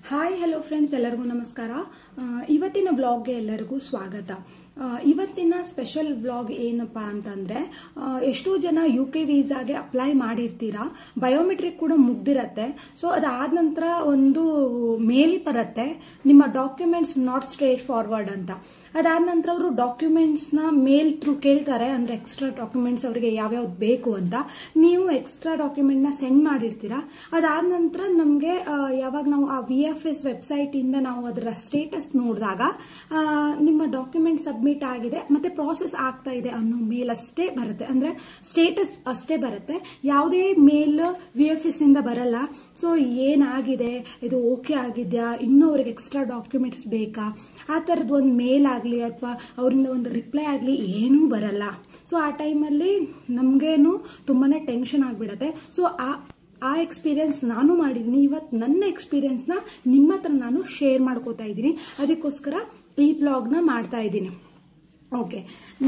hi hello friends ಎಲ್ಲರಿಗೂ ನಮಸ್ಕಾರ ಆ, ಇವತ್ತಿನ ವ್ಲಾಗ್ಗೆ ಎಲ್ಲರಿಗೂ ಸ್ವಾಗತ ಆ, ಇವತ್ತಿನ ಸ್ಪೆಷಲ್ ವ್ಲಾಗ್ ಏನಪ್ಪಾ ಅಂತಂದ್ರೆ ಆ, ಎಷ್ಟೋ ಜನ ಯು ಕೆ ವೀಸಾಗೆ ಅಪ್ಲೈ ಮಾಡಿರ್ತೀರಾ ಬಯೋಮೆಟ್ರಿಕ್ ಕೂಡ ಮುಗ್ದಿರತ್ತೆ ಸೊ ಅದಾದ ನಂತರ ಒಂದು ಮೇಲ್ ಬರುತ್ತೆ ನಿಮ್ಮ ಡಾಕ್ಯುಮೆಂಟ್ಸ್ ನಾಟ್ ಸ್ಟ್ರೇಟ್ ಫಾರ್ವರ್ಡ್ ಅಂತ ಅದಾದ ನಂತರ ಅವರು ಡಾಕ್ಯುಮೆಂಟ್ಸ್ನ ಮೇಲ್ ಥ್ರೂ ಕೇಳ್ತಾರೆ ಅಂದ್ರೆ ಎಕ್ಸ್ಟ್ರಾ ಡಾಕ್ಯುಮೆಂಟ್ಸ್ ಅವರಿಗೆ ಯಾವ್ಯಾವ್ದು ಬೇಕು ಅಂತ ನೀವು ಎಕ್ಸ್ಟ್ರಾ ಡಾಕ್ಯುಮೆಂಟ್ನ ಸೆಂಡ್ ಮಾಡಿರ್ತೀರಾ ಅದಾದ ನಂತರ ನಮಗೆ ಯಾವಾಗ ನಾವು ಆ ವಿ ಎಫ್ ಎಸ್ ವೆಬ್ಸೈಟ್ ಇಂದ ನಾವು ಅದರ ಸ್ಟೇಟಸ್ ನೋಡಿದಾಗ ಆ, ನಿಮ್ಮ ಡಾಕ್ಯುಮೆಂಟ್ ಸಬ್ಮಿಟ್ ಆಗಿದೆ ಮತ್ತೆ ಪ್ರಾಸೆಸ್ ಆಗ್ತಾ ಇದೆ ಅನ್ನೋ ಮೇಲ್ ಅಷ್ಟೇ ಬರುತ್ತೆ ಅಂದ್ರೆ ಸ್ಟೇಟಸ್ ಅಷ್ಟೇ ಬರುತ್ತೆ ಯಾವುದೇ ಮೇಲ್ ವಿ ಎಫ್ ಎಸ್ ಇಂದ ಬರಲ್ಲ ಸೊ ಏನಾಗಿದೆ ಇದು ಓಕೆ ಆಗಿದ್ಯಾ ಇನ್ನೂ ಅವ್ರಿಗೆ ಎಕ್ಸ್ಟ್ರಾ ಡಾಕ್ಯುಮೆಂಟ್ಸ್ ಬೇಕಾ ಆ ಥರದ್ದು ಒಂದು ಮೇಲ್ ಆಗಲಿ ಅಥವಾ ಅವರಿಂದ ಒಂದು ರಿಪ್ಲೈ ಆಗಲಿ ಏನೂ ಬರಲ್ಲ ಸೊ ಆ ಟೈಮಲ್ಲಿ ನಮಗೇನು ತುಂಬಾ ಟೆನ್ಷನ್ ಆಗಿಬಿಡತ್ತೆ ಸೊ ಆ ಆ ಎಕ್ಸ್ಪೀರಿಯನ್ಸ್ ನಾನು ಮಾಡಿದ್ದೀನಿ ಇವತ್ತು ನನ್ನ ಎಕ್ಸ್ಪೀರಿಯನ್ಸ್ನ ನಿಮ್ಮ ಹತ್ರ ನಾನು ಶೇರ್ ಮಾಡ್ಕೋತಾ ಇದ್ದೀನಿ ಅದಕ್ಕೋಸ್ಕರ ಈ ವ್ಲಾಗ್ನ ಮಾಡ್ತಾ ಇದ್ದೀನಿ ಓಕೆ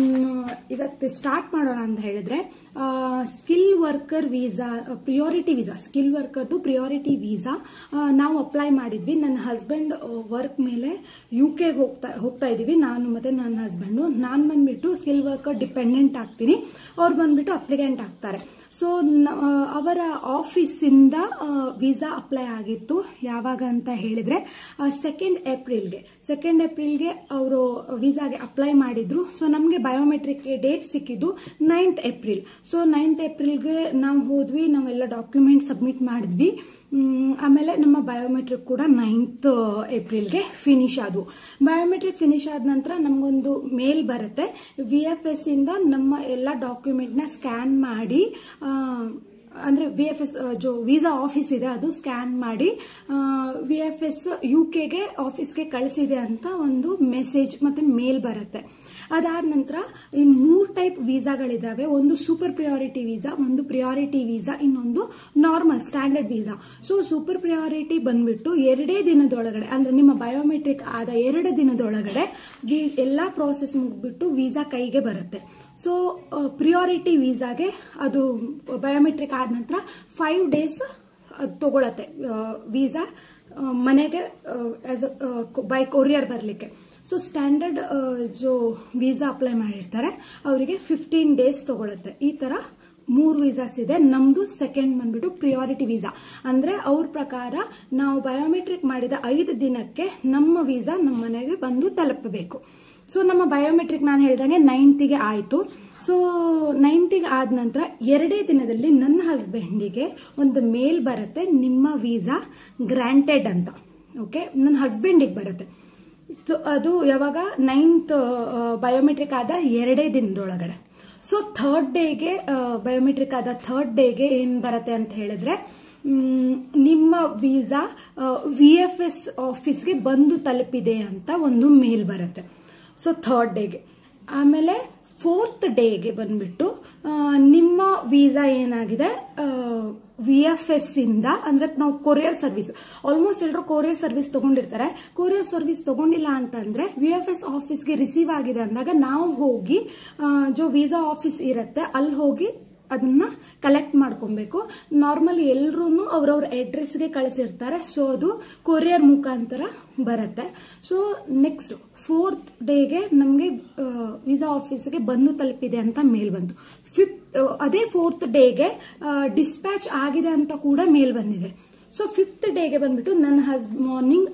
ಇವತ್ತು ಸ್ಟಾರ್ಟ್ ಮಾಡೋಣ ಅಂತ ಹೇಳಿದ್ರೆ skill worker visa priority visa skill ವರ್ಕರ್ದು ಪ್ರಿಯಾರಿಟಿ ವೀಸಾ ನಾವು ಅಪ್ಲೈ ಮಾಡಿದ್ವಿ ನನ್ನ ಹಸ್ಬೆಂಡ್ ವರ್ಕ್ ಮೇಲೆ ಯು ಕೆಗೆ ಹೋಗ್ತಾ ಹೋಗ್ತಾ ಇದ್ದೀವಿ ನಾನು ಮತ್ತೆ ನನ್ನ ಹಸ್ಬೆಂಡು ನಾನು ಬಂದ್ಬಿಟ್ಟು ಸ್ಕಿಲ್ ವರ್ಕರ್ ಡಿಪೆಂಡೆಂಟ್ ಆಗ್ತೀನಿ ಅವ್ರು ಬಂದ್ಬಿಟ್ಟು ಅಪ್ಲಿಕೆಂಟ್ ಆಗ್ತಾರೆ ಸೊ ಅವರ ಆಫೀಸಿಂದ ವೀಸಾ ಅಪ್ಲೈ ಆಗಿತ್ತು ಯಾವಾಗ ಅಂತ ಹೇಳಿದ್ರೆ ಸೆಕೆಂಡ್ ಏಪ್ರಿಲ್ಗೆ ಸೆಕೆಂಡ್ ಏಪ್ರಿಲ್ಗೆ ಅವರು ವೀಸಾಗೆ ಅಪ್ಲೈ ಮಾಡಿದ್ರು ಸೊ ನಮಗೆ ಬಯೋಮೆಟ್ರಿಕ್ ಡೇಟ್ ಸಿಕ್ಕಿದ್ದು ನೈನ್ತ್ ಏಪ್ರಿಲ್ ಸೊ ನೈನ್ತ್ ಏಪ್ರಿಲ್ಗೆ ನಾವು ಹೋದ್ವಿ ನಾವೆಲ್ಲ ಡಾಕ್ಯುಮೆಂಟ್ ಸಬ್ಮಿಟ್ ಮಾಡಿದ್ವಿ ಮ್, ಆಮೇಲೆ ನಮ್ಮ ಬಯೋಮೆಟ್ರಿಕ್ ಕೂಡ ನೈನ್ತ್ ಏಪ್ರಿಲ್ಗೆ ಫಿನಿಶ್ ಆದವು ಬಯೋಮೆಟ್ರಿಕ್ ಫಿನಿಶ್ ಆದ ನಂತರ ನಮಗೊಂದು ಮೇಲ್ ಬರುತ್ತೆ ವಿ ಎಫ್ ಎಸ್ ಇಂದ ನಮ್ಮ ಎಲ್ಲ ಡಾಕ್ಯುಮೆಂಟ್ನ ಸ್ಕ್ಯಾನ್ ಮಾಡಿ ಆ, ಅಂದ್ರೆ ವಿ ಎಫ್ ಎಸ್ ಜೋ ವೀಸಾ ಆಫೀಸ್ ಇದೆ ಅದು ಸ್ಕ್ಯಾನ್ ಮಾಡಿ ವಿ ಎಫ್ ಎಸ್ ಯು ಕೆಗೆ ಆಫೀಸ್ಗೆ ಕಳಿಸಿದೆ ಅಂತ ಒಂದು ಮೆಸೇಜ್ ಮತ್ತೆ ಮೇಲ್ ಬರುತ್ತೆ ಅದಾದ ನಂತರ ಈ ಮೂರು ಟೈಪ್ ವೀಸಾಗಳಿದ್ದಾವೆ ಒಂದು ಸೂಪರ್ ಪ್ರಿಯಾರಿಟಿ ವೀಸಾ ಒಂದು ಪ್ರಿಯಾರಿಟಿ ವೀಸಾ ಇನ್ನೊಂದು normal standard visa so super priority ಬಂದ್ಬಿಟ್ಟು ಎರಡೇ ದಿನದೊಳಗಡೆ ಅಂದ್ರೆ ನಿಮ್ಮ ಬಯೋಮೆಟ್ರಿಕ್ ಆದ ಎರಡು ದಿನದೊಳಗಡೆ ವಿ- ಎಲ್ಲಾ ಪ್ರಾಸೆಸ್ ಮುಗಿದ್ಬಿಟ್ಟು ವೀಸಾ ಕೈಗೆ ಬರುತ್ತೆ ಸೊ ಪ್ರಿಯಾರಿಟಿ ವೀಸಾಗೆ ಅದು ಬಯೋಮೆಟ್ರಿಕ್ ಆದ ನಂತರ ಫೈವ್ ಡೇಸ್ ಅದು ತಗೊಳತ್ತೆ ವೀಸಾ ಮನೆಗೆ ಆಸ್ ಬೈ ಕೊರಿಯರ್ ಬರಲಿಕ್ಕೆ ಸೊ ಸ್ಟ್ಯಾಂಡರ್ಡ್ ಜೋ ವೀಸಾ ಅಪ್ಲೈ ಮಾಡಿರ್ತಾರೆ ಅವರಿಗೆ ಫಿಫ್ಟೀನ್ ಡೇಸ್ ತಗೊಳುತ್ತೆ ಈ ತರ ಮೂರು ವೀಸಾಸ್ ಇದೆ ನಮ್ದು ಸೆಕೆಂಡ್ ಬಂದ್ಬಿಟ್ಟು ಪ್ರಿಯಾರಿಟಿ ವೀಸಾ ಅಂದ್ರೆ ಅವ್ರ ಪ್ರಕಾರ ನಾವು ಬಯೋಮೆಟ್ರಿಕ್ ಮಾಡಿದ ಐದು ದಿನಕ್ಕೆ ನಮ್ಮ ವೀಸಾ ನಮ್ಮ ಮನೆಗೆ ಬಂದು ತಲುಪಬೇಕು ಸೊ ನಮ್ಮ ಬಯೋಮೆಟ್ರಿಕ್ ನಾನು ಹೇಳ್ದಂಗೆ ನೈನ್ತಿಗೆ ಆಯಿತು ಸೊ ನೈನ್ತಿಗೆ ಆದ ನಂತರ ಎರಡೇ ದಿನದಲ್ಲಿ ನನ್ನ ಹಸ್ಬೆಂಡಿಗೆ ಒಂದು ಮೇಲ್ ಬರುತ್ತೆ ನಿಮ್ಮ ವೀಸಾ ಗ್ರಾಂಟೆಡ್ ಅಂತ ಓಕೆ ನನ್ನ ಹಸ್ಬೆಂಡಿಗೆ ಬರುತ್ತೆ ಸೊ ಅದು ಯಾವಾಗ ನೈನ್ತ್ ಬಯೋಮೆಟ್ರಿಕ್ ಆದ ಎರಡೇ ದಿನದೊಳಗಡೆ ಸೊ ಥರ್ಡ್ ಡೇಗೆ ಬಯೋಮೆಟ್ರಿಕ್ ಆದ ಥರ್ಡ್ ಡೇಗೆ ಏನು ಬರುತ್ತೆ ಅಂತ ಹೇಳಿದ್ರೆ ಮ್, ನಿಮ್ಮ ವೀಸಾ ವಿ ಎಫ್ ಎಸ್ ಆಫೀಸ್ಗೆ ಬಂದು ತಲುಪಿದೆ ಅಂತ ಒಂದು ಮೇಲ್ ಬರುತ್ತೆ ಸೊ ಥರ್ಡ್ ಡೇಗೆ ಆಮೇಲೆ ಫೋರ್ತ್ ಡೇಗೆ ಬಂದ್ಬಿಟ್ಟು ಆ, ನಿಮ್ಮ ವೀಸಾ ಏನಾಗಿದೆ ವಿ ಎಫ್ ಎಸ್ ಇಂದ ಅಂದ್ರೆ ನಾವು ಕೊರಿಯರ್ ಸರ್ವಿಸ್ ಆಲ್ಮೋಸ್ಟ್ ಎಲ್ಲರೂ ಕೊರಿಯರ್ ಸರ್ವಿಸ್ ತಗೊಂಡಿರ್ತಾರೆ ಕೊರಿಯರ್ ಸರ್ವಿಸ್ ತಗೊಂಡಿಲ್ಲ ಅಂತಂದ್ರೆ ವಿ ಎಫ್ ಎಸ್ ಆಫೀಸ್ಗೆ ರಿಸೀವ್ ಆಗಿದೆ ಅಂದಾಗ ನಾವು ಹೋಗಿ ಆ, ಜೋ ವೀಸಾ ಆಫೀಸ್ ಇರುತ್ತೆ ಅಲ್ಲಿ ಹೋಗಿ ಅದನ್ನ ಕಲೆಕ್ಟ್ ಮಾಡ್ಕೊಬೇಕು ನಾರ್ಮಲಿ ಎಲ್ಲರೂ ಅವ್ರವ್ರ ಅಡ್ರೆಸ್ಗೆ ಕಳಿಸಿರ್ತಾರೆ ಸೊ ಅದು ಕೊರಿಯರ್ ಮುಖಾಂತರ ಬರುತ್ತೆ ಸೊ ನೆಕ್ಸ್ಟ್ ಫೋರ್ತ್ ಡೇಗೆ ನಮಗೆ ವೀಸಾ ಆಫೀಸ್ಗೆ ಬಂದು ತಲುಪಿದೆ ಅಂತ ಮೇಲ್ ಬಂತು ಫಿಫ್ತ್ ಅದೇ ಫೋರ್ತ್ ಡೇಗೆ ಡಿಸ್ಪ್ಯಾಚ್ ಆಗಿದೆ ಅಂತ ಕೂಡ ಮೇಲ್ ಬಂದಿದೆ ಸೊ ಫಿಫ್ತ್ ಡೇಗೆ ಬಂದ್ಬಿಟ್ಟು ನನ್ನ ಹಸ್ ಮಾರ್ನಿಂಗ್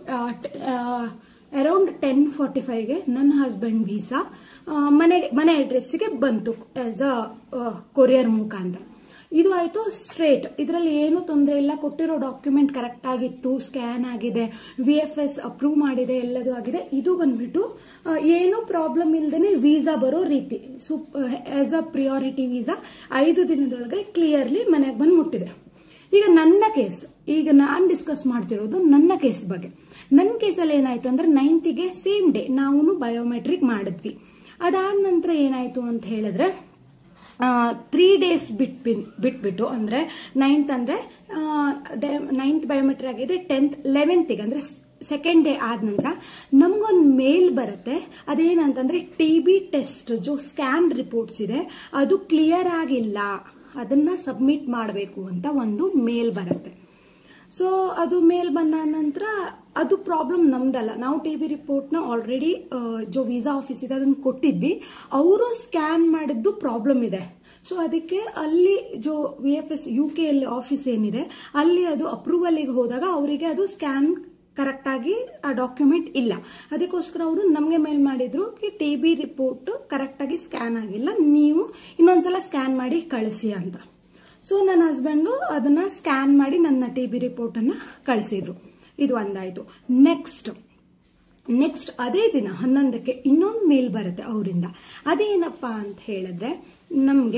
ಅರೌಂಡ್ ಟೆನ್ ಫಾರ್ಟಿ ಫೈವ್ಗೆ ನನ್ನ ಹಸ್ಬೆಂಡ್ ವೀಸಾ ಮನೆಗೆ ಮನೆ ಅಡ್ರೆಸ್ಸಿಗೆ ಬಂತು ಆಸ್ ಅ ಕೊರಿಯರ್ ಮುಖಾಂತರ ಇದು ಆಯಿತು ಸ್ಟ್ರೇಟ್ ಇದರಲ್ಲಿ ಏನು ತೊಂದರೆ ಇಲ್ಲ ಕೊಟ್ಟಿರೋ ಡಾಕ್ಯುಮೆಂಟ್ ಕರೆಕ್ಟ್ ಆಗಿತ್ತು ಸ್ಕ್ಯಾನ್ ಆಗಿದೆ ವಿ ಎಫ್ ಎಸ್ ಅಪ್ರೂವ್ ಮಾಡಿದೆ ಎಲ್ಲದೂ ಆಗಿದೆ ಇದು ಬಂದ್ಬಿಟ್ಟು ಆ, ಏನೂ ಪ್ರಾಬ್ಲಮ್ ಇಲ್ಲದೇ ವೀಸಾ ಬರೋ ರೀತಿ ಸೂಪ್ ಆಸ್ ಅ ಪ್ರಿಯಾರಿಟಿ ವೀಸಾ ಐದು ದಿನದೊಳಗೆ ಕ್ಲಿಯರ್ಲಿ ಮನೆಗೆ ಬಂದು ಮುಟ್ಟಿದೆ ಈಗ ನನ್ನ ಕೇಸ್ ಈಗ ನಾನು ಡಿಸ್ಕಸ್ ಮಾಡ್ತಿರೋದು ನನ್ನ ಕೇಸ್ ಬಗ್ಗೆ ನನ್ನ ಕೇಸಲ್ಲಿ ಏನಾಯ್ತು ಅಂದ್ರೆ ನೈನ್ತಿಗೆ ಸೇಮ್ ಡೇ ನಾವು ಬಯೋಮೆಟ್ರಿಕ್ ಮಾಡಿದ್ವಿ ಅದಾದ ನಂತರ ಏನಾಯ್ತು ಅಂತ ಹೇಳಿದ್ರೆ ತ್ರೀ ಡೇಸ್ ಬಿಟ್ ಬಿಟ್ಬಿಟ್ಟು ಅಂದ್ರೆ ನೈನ್ತ್ ಅಂದ್ರೆ ನೈನ್ತ್ ಬಯೋಮೆಟ್ರಿಕ್ ಆಗಿದೆ ಟೆಂತ್ ಲೆವೆಂತಿಗೆ ಅಂದ್ರೆ ಸೆಕೆಂಡ್ ಡೇ ಆದ ನಂತರ ನಮಗೊಂದು ಮೇಲ್ ಬರುತ್ತೆ ಅದೇನಂತಂದ್ರೆ ಟಿ ಬಿ ಟೆಸ್ಟ್ ಜೋ ಸ್ಕ್ಯಾನ್ ರಿಪೋರ್ಟ್ಸ್ ಇದೆ ಅದು ಕ್ಲಿಯರ್ ಆಗಿಲ್ಲ ಅದನ್ನ ಸಬ್ಮಿಟ್ ಮಾಡಬೇಕು ಅಂತ ಒಂದು ಮೇಲ್ ಬರುತ್ತೆ ಸೊ ಅದು ಮೇಲ್ ಬಂದ ನಂತರ ಅದು ಪ್ರಾಬ್ಲಮ್ ನಮ್ದಲ್ಲ ನಾವು ಟಿ ಬಿ ರಿಪೋರ್ಟ್ನ ಆಲ್ರೆಡಿ ಜೋ ವೀಸಾ ಆಫೀಸ್ ಇದೆ ಅದನ್ನು ಕೊಟ್ಟಿದ್ವಿ ಅವರು ಸ್ಕ್ಯಾನ್ ಮಾಡಿದ್ದು ಪ್ರಾಬ್ಲಮ್ ಇದೆ ಸೊ ಅದಕ್ಕೆ ಅಲ್ಲಿ ಜೋ V F S U K ಅಲ್ಲಿ ಆಫೀಸ್ ಏನಿದೆ ಅಲ್ಲಿ ಅದು ಅಪ್ರೂವಲ್ಗೆ ಹೋದಾಗ ಅವರಿಗೆ ಅದು ಸ್ಕ್ಯಾನ್ ಕರೆಕ್ಟ್ ಆಗಿ ಆ ಡಾಕ್ಯುಮೆಂಟ್ ಇಲ್ಲ ಅದಕ್ಕೋಸ್ಕರ ಅವರು ನಮಗೆ ಮೇಲ್ ಮಾಡಿದ್ರು ಟಿ ಬಿ ರಿಪೋರ್ಟ್ ಕರೆಕ್ಟ್ ಆಗಿ ಸ್ಕ್ಯಾನ್ ಆಗಿಲ್ಲ ನೀವು ಇನ್ನೊಂದ್ಸಲ ಸ್ಕ್ಯಾನ್ ಮಾಡಿ ಕಳಿಸಿ ಅಂತ ಸೊ ನನ್ನ ಹಸ್ಬೆಂಡು ಅದನ್ನ ಸ್ಕ್ಯಾನ್ ಮಾಡಿ ನನ್ನ ಟಿ ಬಿ ರಿಪೋರ್ಟ್ ಅನ್ನ ಕಳಿಸಿದ್ರು ಇದು ಒಂದಾಯ್ತು ನೆಕ್ಸ್ಟ್ ನೆಕ್ಸ್ಟ್ ಅದೇ ದಿನ ಹನ್ನೊಂದಕ್ಕೆ ಇನ್ನೊಂದು ಮೇಲ್ ಬರುತ್ತೆ ಅವರಿಂದ ಅದೇನಪ್ಪ ಅಂತ ಹೇಳಿದ್ರೆ ನಮಗೆ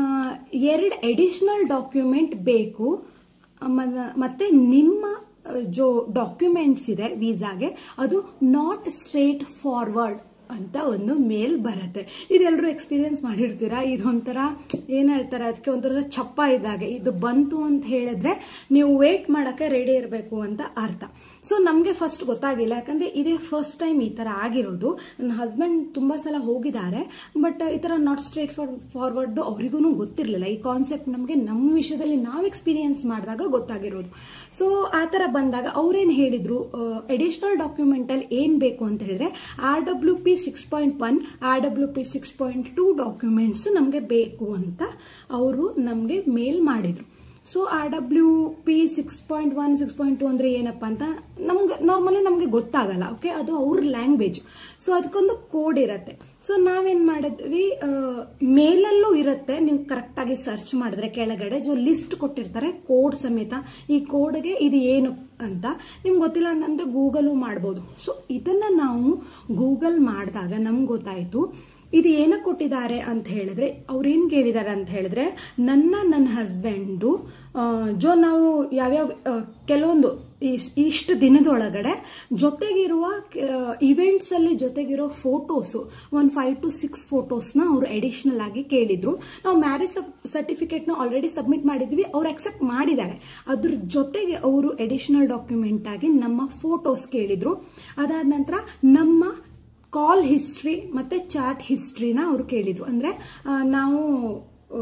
ಎರಡು ಎಡಿಷನಲ್ ಡಾಕ್ಯುಮೆಂಟ್ ಬೇಕು ಮ- ಮತ್ತೆ ನಿಮ್ಮ ಜೋ ಡಾಕ್ಯುಮೆಂಟ್ಸ್ ಇದೆ ವೀಸಾಗೆ ಅದು ನಾಟ್ ಸ್ಟ್ರೇಟ್ ಫಾರ್ವರ್ಡ್ ಅಂತ ಒಂದು ಮೇಲ್ ಬರುತ್ತೆ ಇದೆಲ್ಲರೂ ಎಕ್ಸ್ಪೀರಿಯನ್ಸ್ ಮಾಡಿರ್ತೀರಾ ಇದೊಂಥರ ಏನ್ ಹೇಳ್ತಾರೆ ಅದಕ್ಕೆ ಒಂಥರ ಚಪ್ಪ ಇದ್ದಾಗೆ ಇದು ಬಂತು ಅಂತ ಹೇಳಿದ್ರೆ ನೀವು ವೇಟ್ ಮಾಡಕ್ಕೆ ರೆಡಿ ಇರಬೇಕು ಅಂತ ಅರ್ಥ ಸೊ ನಮಗೆ ಫಸ್ಟ್ ಗೊತ್ತಾಗಿಲ್ಲ ಯಾಕಂದ್ರೆ ಇದೇ ಫಸ್ಟ್ ಟೈಮ್ ಈ ತರ ಆಗಿರೋದು ನನ್ನ ಹಸ್ಬೆಂಡ್ ತುಂಬಾ ಸಲ ಹೋಗಿದ್ದಾರೆ ಬಟ್ ಈ ತರ ನಾಟ್ ಸ್ಟ್ರೇಟ್ ಫಾರ್ ಫಾರ್ವರ್ಡ್ ಅವರಿಗೂ ಗೊತ್ತಿರಲಿಲ್ಲ ಈ ಕಾನ್ಸೆಪ್ಟ್ ನಮಗೆ ನಮ್ಮ ವಿಷಯದಲ್ಲಿ ನಾವು ಎಕ್ಸ್ಪೀರಿಯನ್ಸ್ ಮಾಡಿದಾಗ ಗೊತ್ತಾಗಿರೋದು ಸೊ ಆ ತರ ಬಂದಾಗ ಅವ್ರೇನ್ ಹೇಳಿದ್ರು ಅಡಿಷನಲ್ ಡಾಕ್ಯುಮೆಂಟ್ ಅಲ್ಲಿ ಏನ್ ಬೇಕು ಅಂತ ಹೇಳಿದ್ರೆ R W P six point one R W P six point two documents ನಮಗೆ ಬೇಕು ಅಂತ ಅವರು ನಮಗೆ ಮೇಲ್ ಮಾಡಿದ್ರು so R W P six point one six point two ಅಂದ್ರೆ ಏನಪ್ಪ ಅಂತ ನಮ್ಗೆ ನಾರ್ಮಲಿ ನಮಗೆ ಗೊತ್ತಾಗಲ್ಲ ಓಕೆ ಅದು ಅವ್ರ ಲ್ಯಾಂಗ್ವೇಜ್ ಸೊ ಅದಕ್ಕೊಂದು ಕೋಡ್ ಇರತ್ತೆ ಸೊ ನಾವೇನ್ ಮಾಡಿದ್ವಿ ಮೇಲಲ್ಲೂ ಇರುತ್ತೆ ನೀವು ಕರೆಕ್ಟ್ ಆಗಿ ಸರ್ಚ್ ಮಾಡಿದ್ರೆ ಕೆಳಗಡೆ ಜೋ ಲಿಸ್ಟ್ ಕೊಟ್ಟಿರ್ತಾರೆ ಕೋಡ್ ಸಮೇತ ಈ ಕೋಡ್ಗೆ ಇದು ಏನು ಅಂತ ನಿಮ್ಗೆ ಗೊತ್ತಿಲ್ಲ ಅಂತಂದ್ರೆ ಗೂಗಲ್ ಮಾಡ್ಬೋದು ಸೊ ಇದನ್ನ ನಾವು ಗೂಗಲ್ ಮಾಡಿದಾಗ ನಮ್ಗೆ ಗೊತ್ತಾಯ್ತು ಇದು ಏನಕ್ಕೆ ಕೊಟ್ಟಿದ್ದಾರೆ ಅಂತ ಹೇಳಿದ್ರೆ ಅವ್ರೇನ್ ಕೇಳಿದ್ದಾರೆ ಅಂತ ಹೇಳಿದ್ರೆ ನನ್ನ ನನ್ನ ಹಸ್ಬೆಂಡ್ದು ಜೋ ನಾವು ಯಾವ್ಯಾವ ಆ, ಕೆಲವೊಂದು ಇಸ್- ಇಷ್ಟು ದಿನದೊಳಗಡೆ ಜೊತೆಗಿರುವ ಇವೆಂಟ್ಸ್ ಅಲ್ಲಿ ಜೊತೆಗಿರೋ ಫೋಟೋಸು ಒಂದು ಫೈವ್ ಟು ಸಿಕ್ಸ್ ಫೋಟೋಸ್ನ ಅವರು ಅಡಿಷನಲ್ ಆಗಿ ಕೇಳಿದ್ರು ನಾವು ಮ್ಯಾರೇಜ್ ಸರ್ಟಿಫಿಕೇಟ್ನ ಆಲ್ರೆಡಿ ಸಬ್ಮಿಟ್ ಮಾಡಿದ್ವಿ ಅವ್ರು ಅಕ್ಸೆಪ್ಟ್ ಮಾಡಿದ್ದಾರೆ ಅದ್ರ ಜೊತೆಗೆ ಅವರು ಅಡಿಷನಲ್ ಡಾಕ್ಯುಮೆಂಟ್ ಆಗಿ ನಮ್ಮ ಫೋಟೋಸ್ ಕೇಳಿದ್ರು ಅದಾದ ನಂತರ ನಮ್ಮ ಕಾಲ್ ಹಿಸ್ಟ್ರಿ ಮತ್ತೆ ಚಾಟ್ ಹಿಸ್ಟ್ರಿನ ಅವರು ಕೇಳಿದ್ರು ಅಂದ್ರೆ ಆ, ನಾವು ಆ,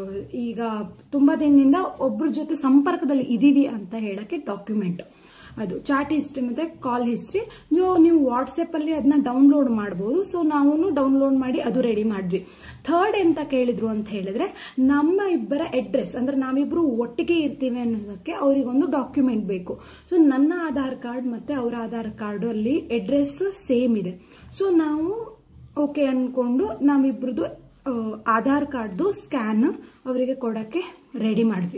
ಈಗ ತುಂಬಾ ದಿನದಿಂದ ಒಬ್ರ ಜೊತೆ ಸಂಪರ್ಕದಲ್ಲಿ ಇದೀವಿ ಅಂತ ಹೇಳಕ್ಕೆ ಡಾಕ್ಯುಮೆಂಟ್ ಅದು ಚಾಟ್ ಹಿಸ್ಟ್ರಿ ಮತ್ತೆ ಕಾಲ್ ಹಿಸ್ಟ್ರಿ ನೀವು ವಾಟ್ಸಪ್ ಅಲ್ಲಿ ಅದನ್ನ ಡೌನ್ಲೋಡ್ ಮಾಡಬಹುದು ಸೊ ನಾವು ಡೌನ್ಲೋಡ್ ಮಾಡಿ ಅದು ರೆಡಿ ಮಾಡಿದ್ವಿ ಥರ್ಡ್ ಎಂತ ಕೇಳಿದ್ರು ಅಂತ ಹೇಳಿದ್ರೆ ನಮ್ಮ ಇಬ್ಬರ ಅಡ್ರೆಸ್ ಅಂದ್ರೆ ನಾವಿಬ್ರು ಒಟ್ಟಿಗೆ ಇರ್ತೀವಿ ಅನ್ನೋದಕ್ಕೆ ಅವರಿಗೊಂದು ಡಾಕ್ಯುಮೆಂಟ್ ಬೇಕು ಸೊ ನನ್ನ ಆಧಾರ್ ಕಾರ್ಡ್ ಮತ್ತೆ ಅವರ ಆಧಾರ್ ಕಾರ್ಡ್ ಅಲ್ಲಿ ಅಡ್ರೆಸ್ ಸೇಮ್ ಇದೆ ಸೊ ನಾವು ಓಕೆ ಅನ್ಕೊಂಡು ನಾವಿಬ್ರದ್ದು ಆ, ಆಧಾರ್ ಕಾರ್ಡ್ದು ಸ್ಕ್ಯಾನ್ ಅವರಿಗೆ ಕೊಡಕ್ಕೆ ರೆಡಿ ಮಾಡಿದ್ವಿ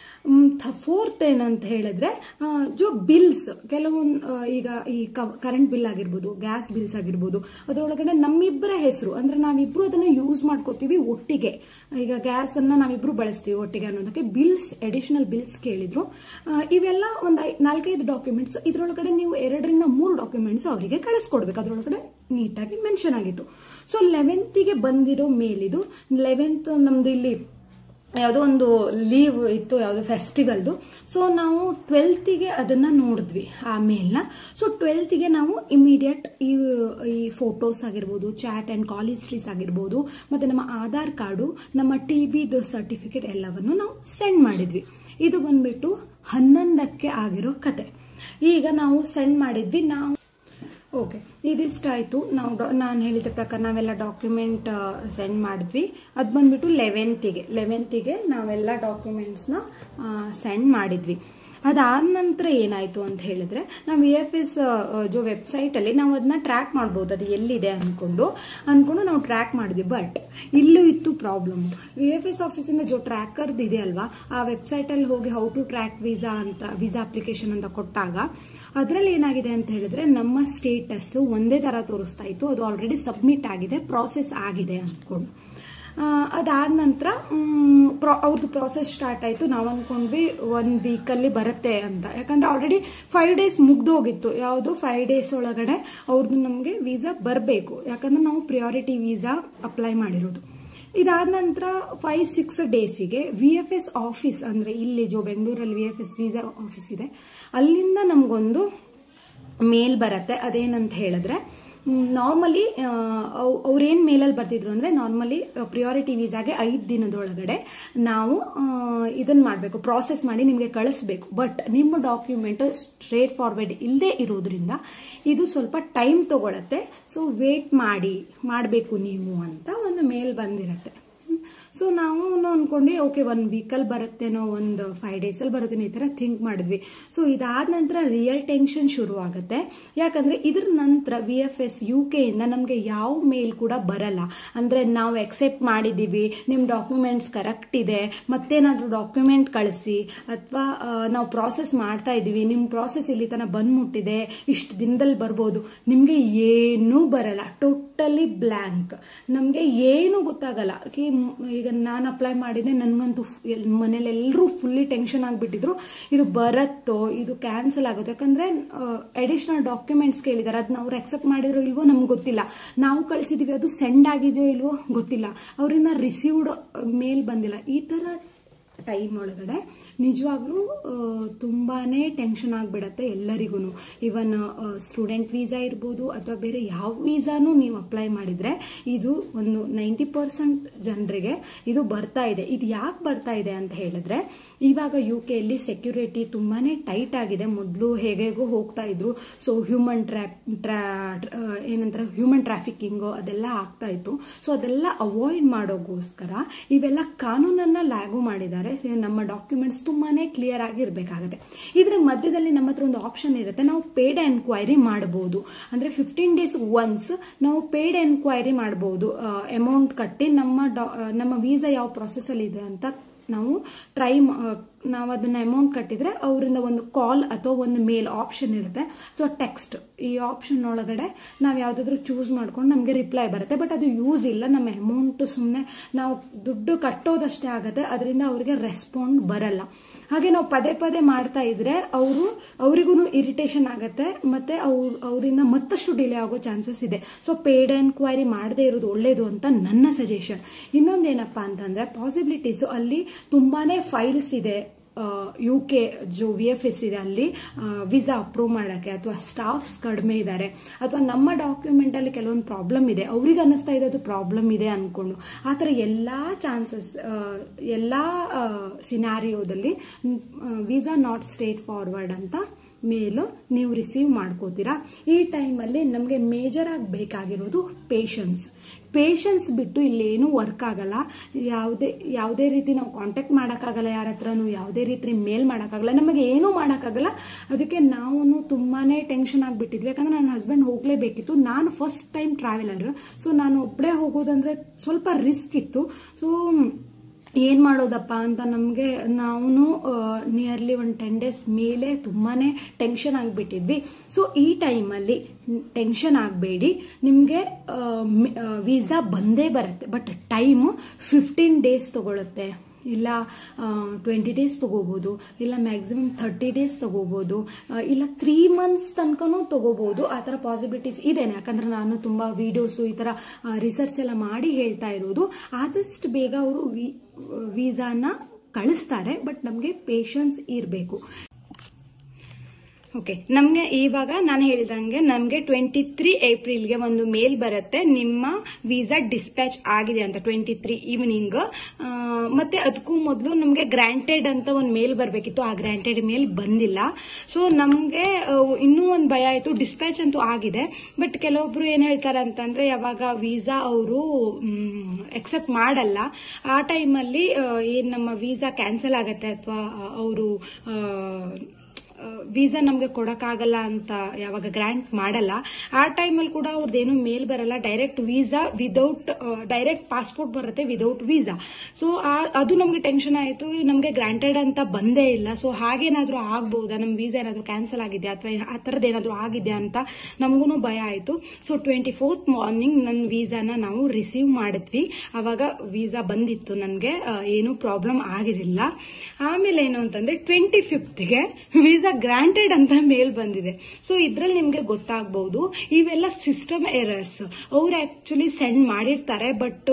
ಫೋರ್ತ್ ಏನಂತ ಹೇಳಿದ್ರೆ ಆ, ಜೋ ಬಿಲ್ಸ್ ಕೆಲವೊಂದು ಆ, ಈಗ ಈ ಕರೆಂಟ್ ಬಿಲ್ ಆಗಿರ್ಬೋದು ಗ್ಯಾಸ್ ಬಿಲ್ಸ್ ಆಗಿರ್ಬೋದು ಅದರೊಳಗಡೆ ನಮ್ಮಿಬ್ಬರ ಹೆಸರು ಅಂದ್ರೆ ನಾವಿಬ್ರು ಅದನ್ನ ಯೂಸ್ ಮಾಡ್ಕೋತೀವಿ ಒಟ್ಟಿಗೆ ಈಗ ಗ್ಯಾಸ್ ಅನ್ನ ನಾವಿಬ್ರು ಬಳಸ್ತೀವಿ ಒಟ್ಟಿಗೆ ಅನ್ನೋದಕ್ಕೆ ಬಿಲ್ಸ್ ಅಡಿಷನಲ್ ಬಿಲ್ಸ್ ಕೇಳಿದ್ರು ಆ, ಇವೆಲ್ಲ ಒಂದು ನಾಲ್ಕೈದು ಡಾಕ್ಯುಮೆಂಟ್ಸ್ ಇದರೊಳಗಡೆ ನೀವು ಎರಡರಿಂದ ಮೂರು ಡಾಕ್ಯುಮೆಂಟ್ಸ್ ಅವರಿಗೆ ಕಳಿಸ್ಕೊಡ್ಬೇಕು ಅದರೊಳಗಡೆ ನೀಟಾಗಿ ಮೆನ್ಷನ್ ಆಗಿತ್ತು ಸೊ ಲೆವೆಂತಿಗೆ ಬಂದಿರೋ ಮೇಲಿದು ಲೆವೆಂತ್ ನಮ್ದು ಇಲ್ಲಿ ಯಾವುದೋ ಒಂದು ಲೀವ್ ಇತ್ತು ಯಾವುದೋ ಫೆಸ್ಟಿವಲ್ದು ಸೊ ನಾವು ಟ್ವೆಲ್ತಿಗೆ ಅದನ್ನ ನೋಡಿದ್ವಿ ಆ ಮೇಲ್ನ ಸೊ ಟ್ವೆಲ್ತಿಗೆ ನಾವು ಇಮಿಡಿಯೇಟ್ ಈ ಈ ಫೋಟೋಸ್ ಆಗಿರ್ಬೋದು ಚಾಟ್ ಆ್ಯಂಡ್ ಕಾಲ್ ಹಿಸ್ಟ್ರೀಸ್ ಆಗಿರ್ಬೋದು ಮತ್ತು ನಮ್ಮ ಆಧಾರ್ ಕಾರ್ಡು ನಮ್ಮ ಟಿ ಬಿದು ಸರ್ಟಿಫಿಕೇಟ್ ಎಲ್ಲವನ್ನು ನಾವು ಸೆಂಡ್ ಮಾಡಿದ್ವಿ ಇದು ಬಂದ್ಬಿಟ್ಟು ಹನ್ನೊಂದಕ್ಕೆ ಆಗಿರೋ ಕತೆ ಈಗ ನಾವು ಸೆಂಡ್ ಮಾಡಿದ್ವಿ ನಾವು ಓಕೆ ಇದಿಷ್ಟಾಯಿತು ನಾವು ನಾನು ಹೇಳಿದ ಪ್ರಕಾರ ನಾವೆಲ್ಲ ಡಾಕ್ಯುಮೆಂಟ್ ಸೆಂಡ್ ಮಾಡಿದ್ವಿ ಅದು ಬಂದ್ಬಿಟ್ಟು ಲೆವೆಂತಿಗೆ ಲೆವೆಂತಿಗೆ ನಾವೆಲ್ಲ ಡಾಕ್ಯುಮೆಂಟ್ಸ್ನ ಸೆಂಡ್ ಮಾಡಿದ್ವಿ ಅದಾದ ನಂತರ ಏನಾಯಿತು ಅಂತ ಹೇಳಿದ್ರೆ ನಾವು ವಿ ಎಫ್ ಎಸ್ ಜೋ ವೆಬ್ಸೈಟಲ್ಲಿ ನಾವು ಅದನ್ನ ಟ್ರ್ಯಾಕ್ ಮಾಡ್ಬೋದು ಅದು ಎಲ್ಲಿದೆ ಅಂದ್ಕೊಂಡು ಅಂದ್ಕೊಂಡು ನಾವು ಟ್ರ್ಯಾಕ್ ಮಾಡಿದ್ವಿ ಬಟ್ ಇಲ್ಲೂ ಇತ್ತು ಪ್ರಾಬ್ಲಮ್ ವಿ ಎಫ್ ಎಸ್ ಆಫೀಸಿಂದ ಜೋ ಟ್ರ್ಯಾಕರ್ದು ಇದೆ ಅಲ್ವಾ ಆ ವೆಬ್ಸೈಟಲ್ಲಿ ಹೋಗಿ ಹೌ ಟು ಟ್ರ್ಯಾಕ್ ವೀಸಾ ಅಂತ ವೀಸಾ ಅಪ್ಲಿಕೇಶನ್ ಅಂತ ಕೊಟ್ಟಾಗ ಅದರಲ್ಲಿ ಏನಾಗಿದೆ ಅಂತ ಹೇಳಿದ್ರೆ ನಮ್ಮ ಸ್ಟೇಟಸ್ ಒಂದೇ ತರ ತೋರಿಸ್ತಾ ಇತ್ತು ಅದು ಆಲ್ರೆಡಿ ಸಬ್ಮಿಟ್ ಆಗಿದೆ ಪ್ರಾಸೆಸ್ ಆಗಿದೆ ಅಂದ್ಕೊಂಡು ಆ, ಅದಾದ ನಂತರ ಅವ್ರದ್ದು ಪ್ರಾಸೆಸ್ ಸ್ಟಾರ್ಟ್ ಆಯಿತು ನಾವು ಅಂದ್ಕೊಂಡ್ವಿ ಒಂದು ವೀಕಲ್ಲಿ ಬರುತ್ತೆ ಅಂತ ಯಾಕಂದ್ರೆ ಆಲ್ರೆಡಿ ಫೈವ್ ಡೇಸ್ ಮುಗ್ದೋಗಿತ್ತು ಯಾವುದು ಫೈವ್ ಡೇಸ್ ಒಳಗಡೆ ಅವ್ರದ್ದು ನಮಗೆ ವೀಸಾ ಬರಬೇಕು ಯಾಕಂದ್ರೆ ನಾವು ಪ್ರಿಯಾರಿಟಿ ವೀಸಾ ಅಪ್ಲೈ ಮಾಡಿರೋದು ಇದಾದ ನಂತರ ಫೈವ್ ಸಿಕ್ಸ್ ಡೇಸಿಗೆ ವಿ ಎಫ್ ಎಸ್ ಆಫೀಸ್ ಅಂದರೆ ಇಲ್ಲಿ ಜೋ ಬೆಂಗಳೂರಲ್ಲಿ V F S visa office ಇದೆ ಅಲ್ಲಿಂದ ನಮಗೊಂದು ಮೇಲ್ ಬರುತ್ತೆ ಅದೇನಂತ ಹೇಳಿದ್ರೆ ನಾರ್ಮಲಿ ಅವ್ರೇನು ಮೇಲಲ್ಲಿ ಬರ್ತಿದ್ರು ಅಂದರೆ ನಾರ್ಮಲಿ ಪ್ರಿಯಾರಿಟಿ ವೀಸಾಗೆ ಐದು ದಿನದೊಳಗಡೆ ನಾವು ಇದನ್ನು ಮಾಡಬೇಕು ಪ್ರಾಸೆಸ್ ಮಾಡಿ ನಿಮಗೆ ಕಳಿಸ್ಬೇಕು ಬಟ್ ನಿಮ್ಮ ಡಾಕ್ಯುಮೆಂಟ್ ಸ್ಟ್ರೇಟ್ ಫಾರ್ವರ್ಡ್ ಇಲ್ಲದೆ ಇರೋದ್ರಿಂದ ಇದು ಸ್ವಲ್ಪ ಟೈಮ್ ತಗೊಳತ್ತೆ ಸೊ ವೇಟ್ ಮಾಡಿ ಮಾಡಬೇಕು ನೀವು ಅಂತ ಒಂದು ಮೇಲ್ ಬಂದಿರತ್ತೆ ಸೊ ನಾವು ಅಂದ್ಕೊಂಡು ಓಕೆ ಒಂದು ವೀಕಲ್ಲಿ ಬರುತ್ತೇನೋ ಒಂದು ಫೈವ್ ಡೇಸಲ್ಲಿ ಬರುತ್ತೇನೋ ಈ ಥರ ಥಿಂಕ್ ಮಾಡಿದ್ವಿ ಸೊ ಇದಾದ ನಂತರ ರಿಯಲ್ ಟೆನ್ಷನ್ ಶುರು ಆಗುತ್ತೆ ಯಾಕಂದರೆ ಇದ್ರ ನಂತರ ವಿ ಎಫ್ ಎಸ್ ಯು ಕೆಯಿಂದ ನಮಗೆ ಯಾವ ಮೇಲ್ ಕೂಡ ಬರಲ್ಲ ಅಂದರೆ ನಾವು ಎಕ್ಸೆಪ್ಟ್ ಮಾಡಿದ್ದೀವಿ ನಿಮ್ಮ ಡಾಕ್ಯುಮೆಂಟ್ಸ್ ಕರೆಕ್ಟ್ ಇದೆ ಮತ್ತೇನಾದರೂ ಡಾಕ್ಯುಮೆಂಟ್ ಕಳಿಸಿ ಅಥವಾ ನಾವು ಪ್ರಾಸೆಸ್ ಮಾಡ್ತಾ ಇದ್ದೀವಿ ನಿಮ್ಮ ಪ್ರಾಸೆಸ್ ಇಲ್ಲಿ ತನಕ ಬಂದ್ಮುಟ್ಟಿದೆ ಇಷ್ಟು ದಿನದಲ್ಲಿ ಬರ್ಬೋದು ನಿಮಗೆ ಏನೂ ಬರಲ್ಲ ಟೋಟಲಿ ಬ್ಲ್ಯಾಂಕ್ ನಮಗೆ ಏನು ಗೊತ್ತಾಗಲ್ಲ ಕಿ ಈಗ ನಾನು ಅಪ್ಲೈ ಮಾಡಿದೆ ನನಗಂತೂ ಮನೇಲಿ ಎಲ್ಲರೂ ಫುಲ್ಲಿ ಟೆನ್ಷನ್ ಆಗಿಬಿಟ್ಟಿದ್ರು ಇದು ಬರತ್ತೋ ಇದು ಕ್ಯಾನ್ಸಲ್ ಆಗುತ್ತೆ ಯಾಕಂದರೆ ಅಡಿಷ್ನಲ್ ಡಾಕ್ಯುಮೆಂಟ್ಸ್ ಕೇಳಿದ್ದಾರೆ ಅದನ್ನ ಅವ್ರು ಅಕ್ಸೆಪ್ಟ್ ಮಾಡಿದ್ರು ಇಲ್ವೋ ನಮ್ಗೆ ಗೊತ್ತಿಲ್ಲ ನಾವು ಕಳಿಸಿದ್ದೀವಿ ಅದು ಸೆಂಡ್ ಆಗಿದೆಯೋ ಇಲ್ವೋ ಗೊತ್ತಿಲ್ಲ ಅವರಿಂದ ರಿಸೀವ್ಡ್ ಮೇಲ್ ಬಂದಿಲ್ಲ ಈ ಥರ ಟೈಮ್ ಒಳಗಡೆ ನಿಜವಾಗ್ಲೂ ತುಂಬಾ ಟೆನ್ಷನ್ ಆಗಿಬಿಡತ್ತೆ ಎಲ್ಲರಿಗೂ ಇವನ್ ಸ್ಟೂಡೆಂಟ್ ವೀಸಾ ಇರ್ಬೋದು ಅಥವಾ ಬೇರೆ ಯಾವ ವೀಸಾನು ನೀವು ಅಪ್ಲೈ ಮಾಡಿದರೆ ಇದು ಒಂದು ನೈಂಟಿ ಪರ್ಸೆಂಟ್ ಜನರಿಗೆ ಇದು ಬರ್ತಾ ಇದೆ ಇದು ಯಾಕೆ ಬರ್ತಾ ಇದೆ ಅಂತ ಹೇಳಿದ್ರೆ ಇವಾಗ ಯು ಕೆಯಲ್ಲಿ ಸೆಕ್ಯೂರಿಟಿ ತುಂಬಾ ಟೈಟ್ ಆಗಿದೆ ಮೊದಲು ಹೇಗೇಗೋ ಹೋಗ್ತಾ ಇದ್ರು ಸೊ ಹ್ಯೂಮನ್ ಟ್ರ್ಯಾಪ್ ಟ್ರಾ ಏನಂತಾರೆ ಹ್ಯೂಮನ್ ಟ್ರಾಫಿಕಿಂಗು ಅದೆಲ್ಲ ಆಗ್ತಾ ಇತ್ತು ಸೊ ಅದೆಲ್ಲ ಅವಾಯ್ಡ್ ಮಾಡೋಕ್ಕೋಸ್ಕರ ಇವೆಲ್ಲ ಕಾನೂನನ್ನು ಲ್ಯಾಗು ಮಾಡಿದ್ದಾರೆ ನಮ್ಮ ಡಾಕ್ಯುಮೆಂಟ್ಸ್ ತುಂಬಾ ಕ್ಲಿಯರ್ ಆಗಿ ಇರಬೇಕಾಗುತ್ತೆ ಇದರ ಮಧ್ಯದಲ್ಲಿ ನಮ್ಮ ಹತ್ರ ಒಂದು ಆಪ್ಷನ್ ಇರುತ್ತೆ ನಾವು ಪೇಡ್ ಎನ್ಕ್ವೈರಿ ಮಾಡ್ಬೋದು ಅಂದರೆ ಫಿಫ್ಟೀನ್ ಡೇಸ್ ಒನ್ಸ್ ನಾವು ಪೇಡ್ ಎನ್ಕ್ವೈರಿ ಮಾಡ್ಬೋದು ಅಮೌಂಟ್ ಕಟ್ಟಿ ನಮ್ಮ ಡಾ ನಮ್ಮ ವೀಸಾ ಯಾವ ಪ್ರೊಸೆಸಲ್ಲಿ ಇದೆ ಅಂತ ನಾವು ಟ್ರೈ ನಾವು ಅದನ್ನ ಅಮೌಂಟ್ ಕಟ್ಟಿದ್ರೆ ಅವರಿಂದ ಒಂದು ಕಾಲ್ ಅಥವಾ ಒಂದು ಮೇಲ್ ಆಪ್ಷನ್ ಇರುತ್ತೆ ಅಥವಾ ಟೆಕ್ಸ್ಟ್ ಈ ಆಪ್ಷನ್ ಒಳಗಡೆ ನಾವು ಯಾವುದಾದ್ರೂ ಚೂಸ್ ಮಾಡ್ಕೊಂಡು ನಮಗೆ ರಿಪ್ಲೈ ಬರುತ್ತೆ ಬಟ್ ಅದು ಯೂಸ್ ಇಲ್ಲ ನಮ್ಮ ಅಮೌಂಟ್ ಸುಮ್ಮನೆ ನಾವು ದುಡ್ಡು ಕಟ್ಟೋದಷ್ಟೇ ಆಗುತ್ತೆ ಅದರಿಂದ ಅವರಿಗೆ ರೆಸ್ಪಾಂಡ್ ಬರಲ್ಲ ಹಾಗೆ ನಾವು ಪದೇ ಪದೇ ಮಾಡ್ತಾ ಇದ್ರೆ ಅವರು ಅವರಿಗೂ ಇರಿಟೇಷನ್ ಆಗುತ್ತೆ ಮತ್ತೆ ಅವ್ರು ಅವರಿಂದ ಮತ್ತಷ್ಟು ಡಿಲೇ ಆಗೋ ಚಾನ್ಸಸ್ ಇದೆ ಸೊ ಪೇಡ್ ಎನ್ಕ್ವೈರಿ ಮಾಡದೇ ಇರೋದು ಒಳ್ಳೇದು ಅಂತ ನನ್ನ ಸಜೆಷನ್ ಇನ್ನೊಂದೇನಪ್ಪ ಅಂತಂದ್ರೆ ಪಾಸಿಬಿಲಿಟೀಸು ಅಲ್ಲಿ ತುಂಬಾನೇ ಫೈಲ್ಸ್ ಇದೆ ಯು ಕೆ ಜೋ ವಿ ಎಫ್ ಎಸ್ ಇದೆ ಅಲ್ಲಿ ವಿಸಾ ಅಪ್ರೂವ್ ಮಾಡೋಕ್ಕೆ ಅಥವಾ ಸ್ಟಾಫ್ಸ್ ಕಡಿಮೆ ಇದ್ದಾರೆ ಅಥವಾ ನಮ್ಮ ಡಾಕ್ಯುಮೆಂಟಲ್ಲಿ ಕೆಲವೊಂದು ಪ್ರಾಬ್ಲಮ್ ಇದೆ ಅವ್ರಿಗೆ ಅನ್ನಿಸ್ತಾ ಇದೆ ಅದು ಪ್ರಾಬ್ಲಮ್ ಇದೆ ಅಂದ್ಕೊಂಡು ಆ ಥರ ಎಲ್ಲ ಚಾನ್ಸಸ್ ಎಲ್ಲ ಸಿನಾರಿಯೋದಲ್ಲಿ ವಿಸಾ ನಾಟ್ ಸ್ಟೇಟ್ ಫಾರ್ವರ್ಡ್ ಅಂತ ಮೇಲು ನೀವು ರಿಸೀವ್ ಮಾಡ್ಕೋತೀರಾ ಈ ಟೈಮಲ್ಲಿ ನಮಗೆ ಮೇಜರ್ ಆಗಿ ಬೇಕಾಗಿರೋದು ಪೇಷನ್ಸ್ ಪೇಷನ್ಸ್ ಬಿಟ್ಟು ಇಲ್ಲೇನು ವರ್ಕ್ ಆಗಲ್ಲ ಯಾವುದೇ ಯಾವುದೇ ರೀತಿ ನಾವು ಕಾಂಟ್ಯಾಕ್ಟ್ ಮಾಡೋಕ್ಕಾಗಲ್ಲ ಯಾರ ಹತ್ರನೂ ಯಾವುದೇ ರೀತಿ ಮೇಲ್ ಮಾಡೋಕ್ಕಾಗಲ್ಲ ನಮಗೆ ಏನೂ ಮಾಡೋಕ್ಕಾಗಲ್ಲ ಅದಕ್ಕೆ ನಾವು ತುಂಬಾ ಟೆನ್ಷನ್ ಆಗಿಬಿಟ್ಟಿದ್ವಿ ಯಾಕಂದ್ರೆ ನನ್ನ ಹಸ್ಬೆಂಡ್ ಹೋಗಲೇಬೇಕಿತ್ತು ನಾನು ಫಸ್ಟ್ ಟೈಮ್ ಟ್ರಾವೆಲರ್ ಸೊ ನಾನು ಒಬ್ಬಳೇ ಹೋಗೋದಂದ್ರೆ ಸ್ವಲ್ಪ ರಿಸ್ಕ್ ಇತ್ತು ಸೊ ಏನು ಮಾಡೋದಪ್ಪ ಅಂತ ನಮಗೆ ನಾವು ನಿಯರ್ಲಿ ಒಂದು ಟೆನ್ ಡೇಸ್ ಮೇಲೆ ತುಂಬಾ ಟೆನ್ಷನ್ ಆಗಿಬಿಟ್ಟಿದ್ವಿ ಸೊ ಈ ಟೈಮಲ್ಲಿ ಟೆನ್ಷನ್ ಆಗಬೇಡಿ ನಿಮಗೆ ವೀಸಾ ಬಂದೇ ಬರುತ್ತೆ ಬಟ್ ಟೈಮು ಫಿಫ್ಟೀನ್ ಡೇಸ್ ತಗೊಳುತ್ತೆ ಇಲ್ಲ ಟ್ವೆಂಟಿ ಡೇಸ್ ತಗೋಬೋದು ಇಲ್ಲ ಮ್ಯಾಕ್ಸಿಮಮ್ ಥರ್ಟಿ ಡೇಸ್ ತಗೋಬೋದು ಇಲ್ಲ ತ್ರೀ ಮಂತ್ಸ್ ತನಕನೂ ತಗೋಬೋದು ಆ ಥರ ಪಾಸಿಬಿಲಿಟೀಸ್ ಇದೆ ಯಾಕಂದ್ರೆ ನಾನು ತುಂಬ ವೀಡಿಯೋಸು ಈ ಥರ ರಿಸರ್ಚ್ ಎಲ್ಲ ಮಾಡಿ ಹೇಳ್ತಾ ಇರೋದು ಆದಷ್ಟು ಬೇಗ ಅವರು ವೀಸಾನ ಕಳಿಸ್ತಾರೆ ಬಟ್ ನಮಗೆ ಪೇಷನ್ಸ್ ಇರಬೇಕು ಓಕೆ ನಮಗೆ ಇವಾಗ ನಾನು ಹೇಳಿದಂಗೆ ನಮಗೆ ಟ್ವೆಂಟಿ ತ್ರೀ ಏಪ್ರಿಲ್ಗೆ ಒಂದು ಮೇಲ್ ಬರುತ್ತೆ ನಿಮ್ಮ ವೀಸಾ ಡಿಸ್ಪ್ಯಾಚ್ ಆಗಿದೆ ಅಂತ ಟ್ವೆಂಟಿ ತ್ರೀ ಈವ್ನಿಂಗ್ ಮತ್ತೆ ಅದಕ್ಕೂ ಮೊದಲು ನಮಗೆ ಗ್ರಾಂಟೆಡ್ ಅಂತ ಒಂದು ಮೇಲ್ ಬರಬೇಕಿತ್ತು ಆ ಗ್ರಾಂಟೆಡ್ ಮೇಲ್ ಬಂದಿಲ್ಲ ಸೊ ನಮಗೆ ಇನ್ನೂ ಒಂದು ಭಯ ಆಯಿತು ಡಿಸ್ಪ್ಯಾಚ್ ಅಂತೂ ಆಗಿದೆ ಬಟ್ ಕೆಲವೊಬ್ರು ಏನು ಹೇಳ್ತಾರೆ ಅಂತಂದ್ರೆ ಯಾವಾಗ ವೀಸಾ ಅವರು ಎಕ್ಸೆಪ್ಟ್ ಮಾಡಲ್ಲ ಆ ಟೈಮಲ್ಲಿ ಏನು ನಮ್ಮ ವೀಸಾ ಕ್ಯಾನ್ಸಲ್ ಆಗತ್ತೆ ಅಥವಾ ಅವರು ವೀಸಾ ನಮಗೆ ಕೊಡೋಕ್ಕಾಗಲ್ಲ ಅಂತ ಯಾವಾಗ ಗ್ರ್ಯಾಂಟ್ ಮಾಡಲ್ಲ ಆ ಟೈಮಲ್ಲಿ ಕೂಡ ಅವ್ರದ್ದೇನು ಮೇಲ್ ಬರಲ್ಲ direct visa without direct passport ಬರುತ್ತೆ ವಿದೌಟ್ ವೀಸಾ ಸೊ ಅದು ನಮಗೆ ಟೆನ್ಷನ್ ಆಯಿತು ನಮಗೆ ಗ್ರಾಂಟೆಡ್ ಅಂತ ಬಂದೇ ಇಲ್ಲ ಸೊ ಹಾಗೇನಾದರೂ ಆಗ್ಬೋದಾ ನಮ್ಮ ವೀಸಾ ಏನಾದರೂ ಕ್ಯಾನ್ಸಲ್ ಆಗಿದೆಯಾ ಅಥವಾ ಆ ಥರದ್ದು ಏನಾದರೂ ಆಗಿದೆಯಾ ಅಂತ ನಮಗೂ ಭಯ ಆಯಿತು ಸೊ ಟ್ವೆಂಟಿ ಫೋರ್ತ್ ಮಾರ್ನಿಂಗ್ ನನ್ನ ವೀಸಾನ ನಾವು ರಿಸೀವ್ ಮಾಡಿದ್ವಿ ಅವಾಗ ವೀಸಾ ಬಂದಿತ್ತು ನನಗೆ ಏನೂ ಪ್ರಾಬ್ಲಮ್ ಆಗಿರಲಿಲ್ಲ ಆಮೇಲೆ ಏನು ಅಂತಂದರೆ ಟ್ವೆಂಟಿ ಫಿಫ್ತ್ಗೆ ವೀಸಾ ಗ್ರಾಂಟೆಡ್ ಅಂತ ಮೇಲ್ ಬಂದಿದೆ ಸೊ ಇದ್ರಲ್ಲಿ ನಿಮಗೆ ಗೊತ್ತಾಗಬಹುದು ಇವೆಲ್ಲ ಸಿಸ್ಟಮ್ ಎರರ್ಸ್ ಅವ್ರು ಆಕ್ಚುಲಿ ಸೆಂಡ್ ಮಾಡಿರ್ತಾರೆ ಬಟ್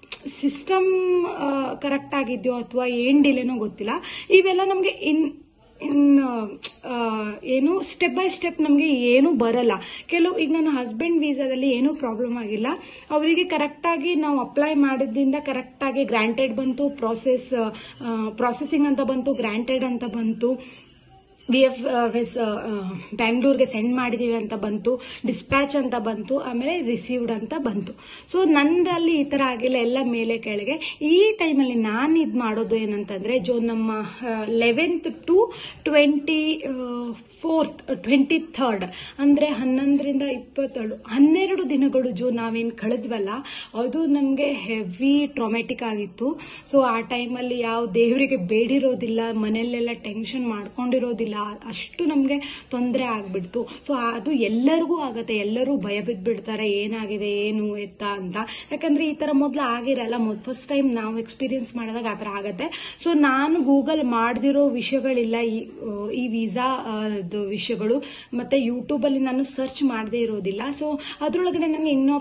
ಸಿಸ್ಟಮ್ ಕರೆಕ್ಟ್ ಆಗಿದೆಯೋ ಅಥವಾ ಏನ್ ಡಿಲೇನೋ ಗೊತ್ತಿಲ್ಲ ಇವೆಲ್ಲ ನಮಗೆ ಇನ್ ಇನ್ನು ಆ, ಏನು ಸ್ಟೆಪ್ ಬೈ ಸ್ಟೆಪ್ ನಮಗೆ ಏನೂ ಬರಲ್ಲ ಕೆಲವು ಈಗ ನನ್ನ ಹಸ್ಬೆಂಡ್ ವೀಸಾದಲ್ಲಿ ಏನೂ ಪ್ರಾಬ್ಲಮ್ ಆಗಿಲ್ಲ ಅವರಿಗೆ ಕರೆಕ್ಟಾಗಿ ನಾವು ಅಪ್ಲೈ ಮಾಡಿದ್ರಿಂದ ಕರೆಕ್ಟಾಗಿ ಗ್ರಾಂಟೆಡ್ ಬಂತು ಪ್ರಾಸೆಸ್ ಪ್ರಾಸೆಸಿಂಗ್ ಅಂತ ಬಂತು ಗ್ರಾಂಟೆಡ್ ಅಂತ ಬಂತು ವಿ ಎಫ್ ಎಸ್ ಬ್ಯಾಂಗ್ಳೂರ್ಗೆ ಸೆಂಡ್ ಮಾಡಿದೀವಿ ಅಂತ ಬಂತು ಡಿಸ್ಪ್ಯಾಚ್ ಅಂತ ಬಂತು ಆಮೇಲೆ ರಿಸೀವ್ಡ್ ಅಂತ ಬಂತು ಸೊ ನಂದಲ್ಲಿ ಈ ತರ ಆಗಿಲ್ಲ ಎಲ್ಲ ಮೇಲೆ ಕೆಳಗೆ ಈ ಟೈಮಲ್ಲಿ ನಾನು ಇದು ಮಾಡೋದು ಏನಂತಂದ್ರೆ ಜೋ ನಮ್ಮ eleventh to twenty fourth twenty third ಅಂದ್ರೆ ಹನ್ನೊಂದರಿಂದ ಇಪ್ಪತ್ತೇಳು ಹನ್ನೆರಡು ದಿನಗಳು ಜೋ ನಾವೇನು ಕಳೆದ್ವಲ್ಲ ಅದು ನಮಗೆ ಹೆವಿ ಟ್ರಾಮೆಟಿಕ್ ಆಗಿತ್ತು ಸೊ ಆ ಟೈಮಲ್ಲಿ ಯಾವ ದೇವರಿಗೆ ಬೇಡಿರೋದಿಲ್ಲ ಮನೆಯಲ್ಲೆಲ್ಲ ಟೆನ್ಷನ್ ಮಾಡ್ಕೊಂಡಿರೋದಿಲ್ಲ ಅಷ್ಟು ನಮಗೆ ತೊಂದರೆ ಆಗ್ಬಿಡ್ತು ಸೊ ಅದು ಎಲ್ಲರಿಗೂ ಆಗತ್ತೆ ಎಲ್ಲರೂ ಭಯ ಬಿದ್ಬಿಡ್ತಾರೆ ಏನಾಗಿದೆ ಏನು ಎತ್ತ ಅಂತ ಯಾಕಂದ್ರೆ ಈ ತರ ಮೊದಲು ಆಗಿರಲ್ಲ ಮೊದ್ ಫಸ್ಟ್ ಟೈಮ್ ನಾವು ಎಕ್ಸ್ಪೀರಿಯನ್ಸ್ ಮಾಡಿದಾಗ ಆ ಥರ ಆಗತ್ತೆ ಸೊ ನಾನು ಗೂಗಲ್ ಮಾಡದಿರೋ ವಿಷಯಗಳಿಲ್ಲ ಈ ಆ, ಈ ವೀಸಾ ವಿಷಯಗಳು ಮತ್ತೆ ಯೂಟ್ಯೂಬ್ ಅಲ್ಲಿ ನಾನು ಸರ್ಚ್ ಮಾಡದೇ ಇರೋದಿಲ್ಲ ಸೊ ಅದ್ರೊಳಗಡೆ ನನಗೆ ಇನ್ನೂ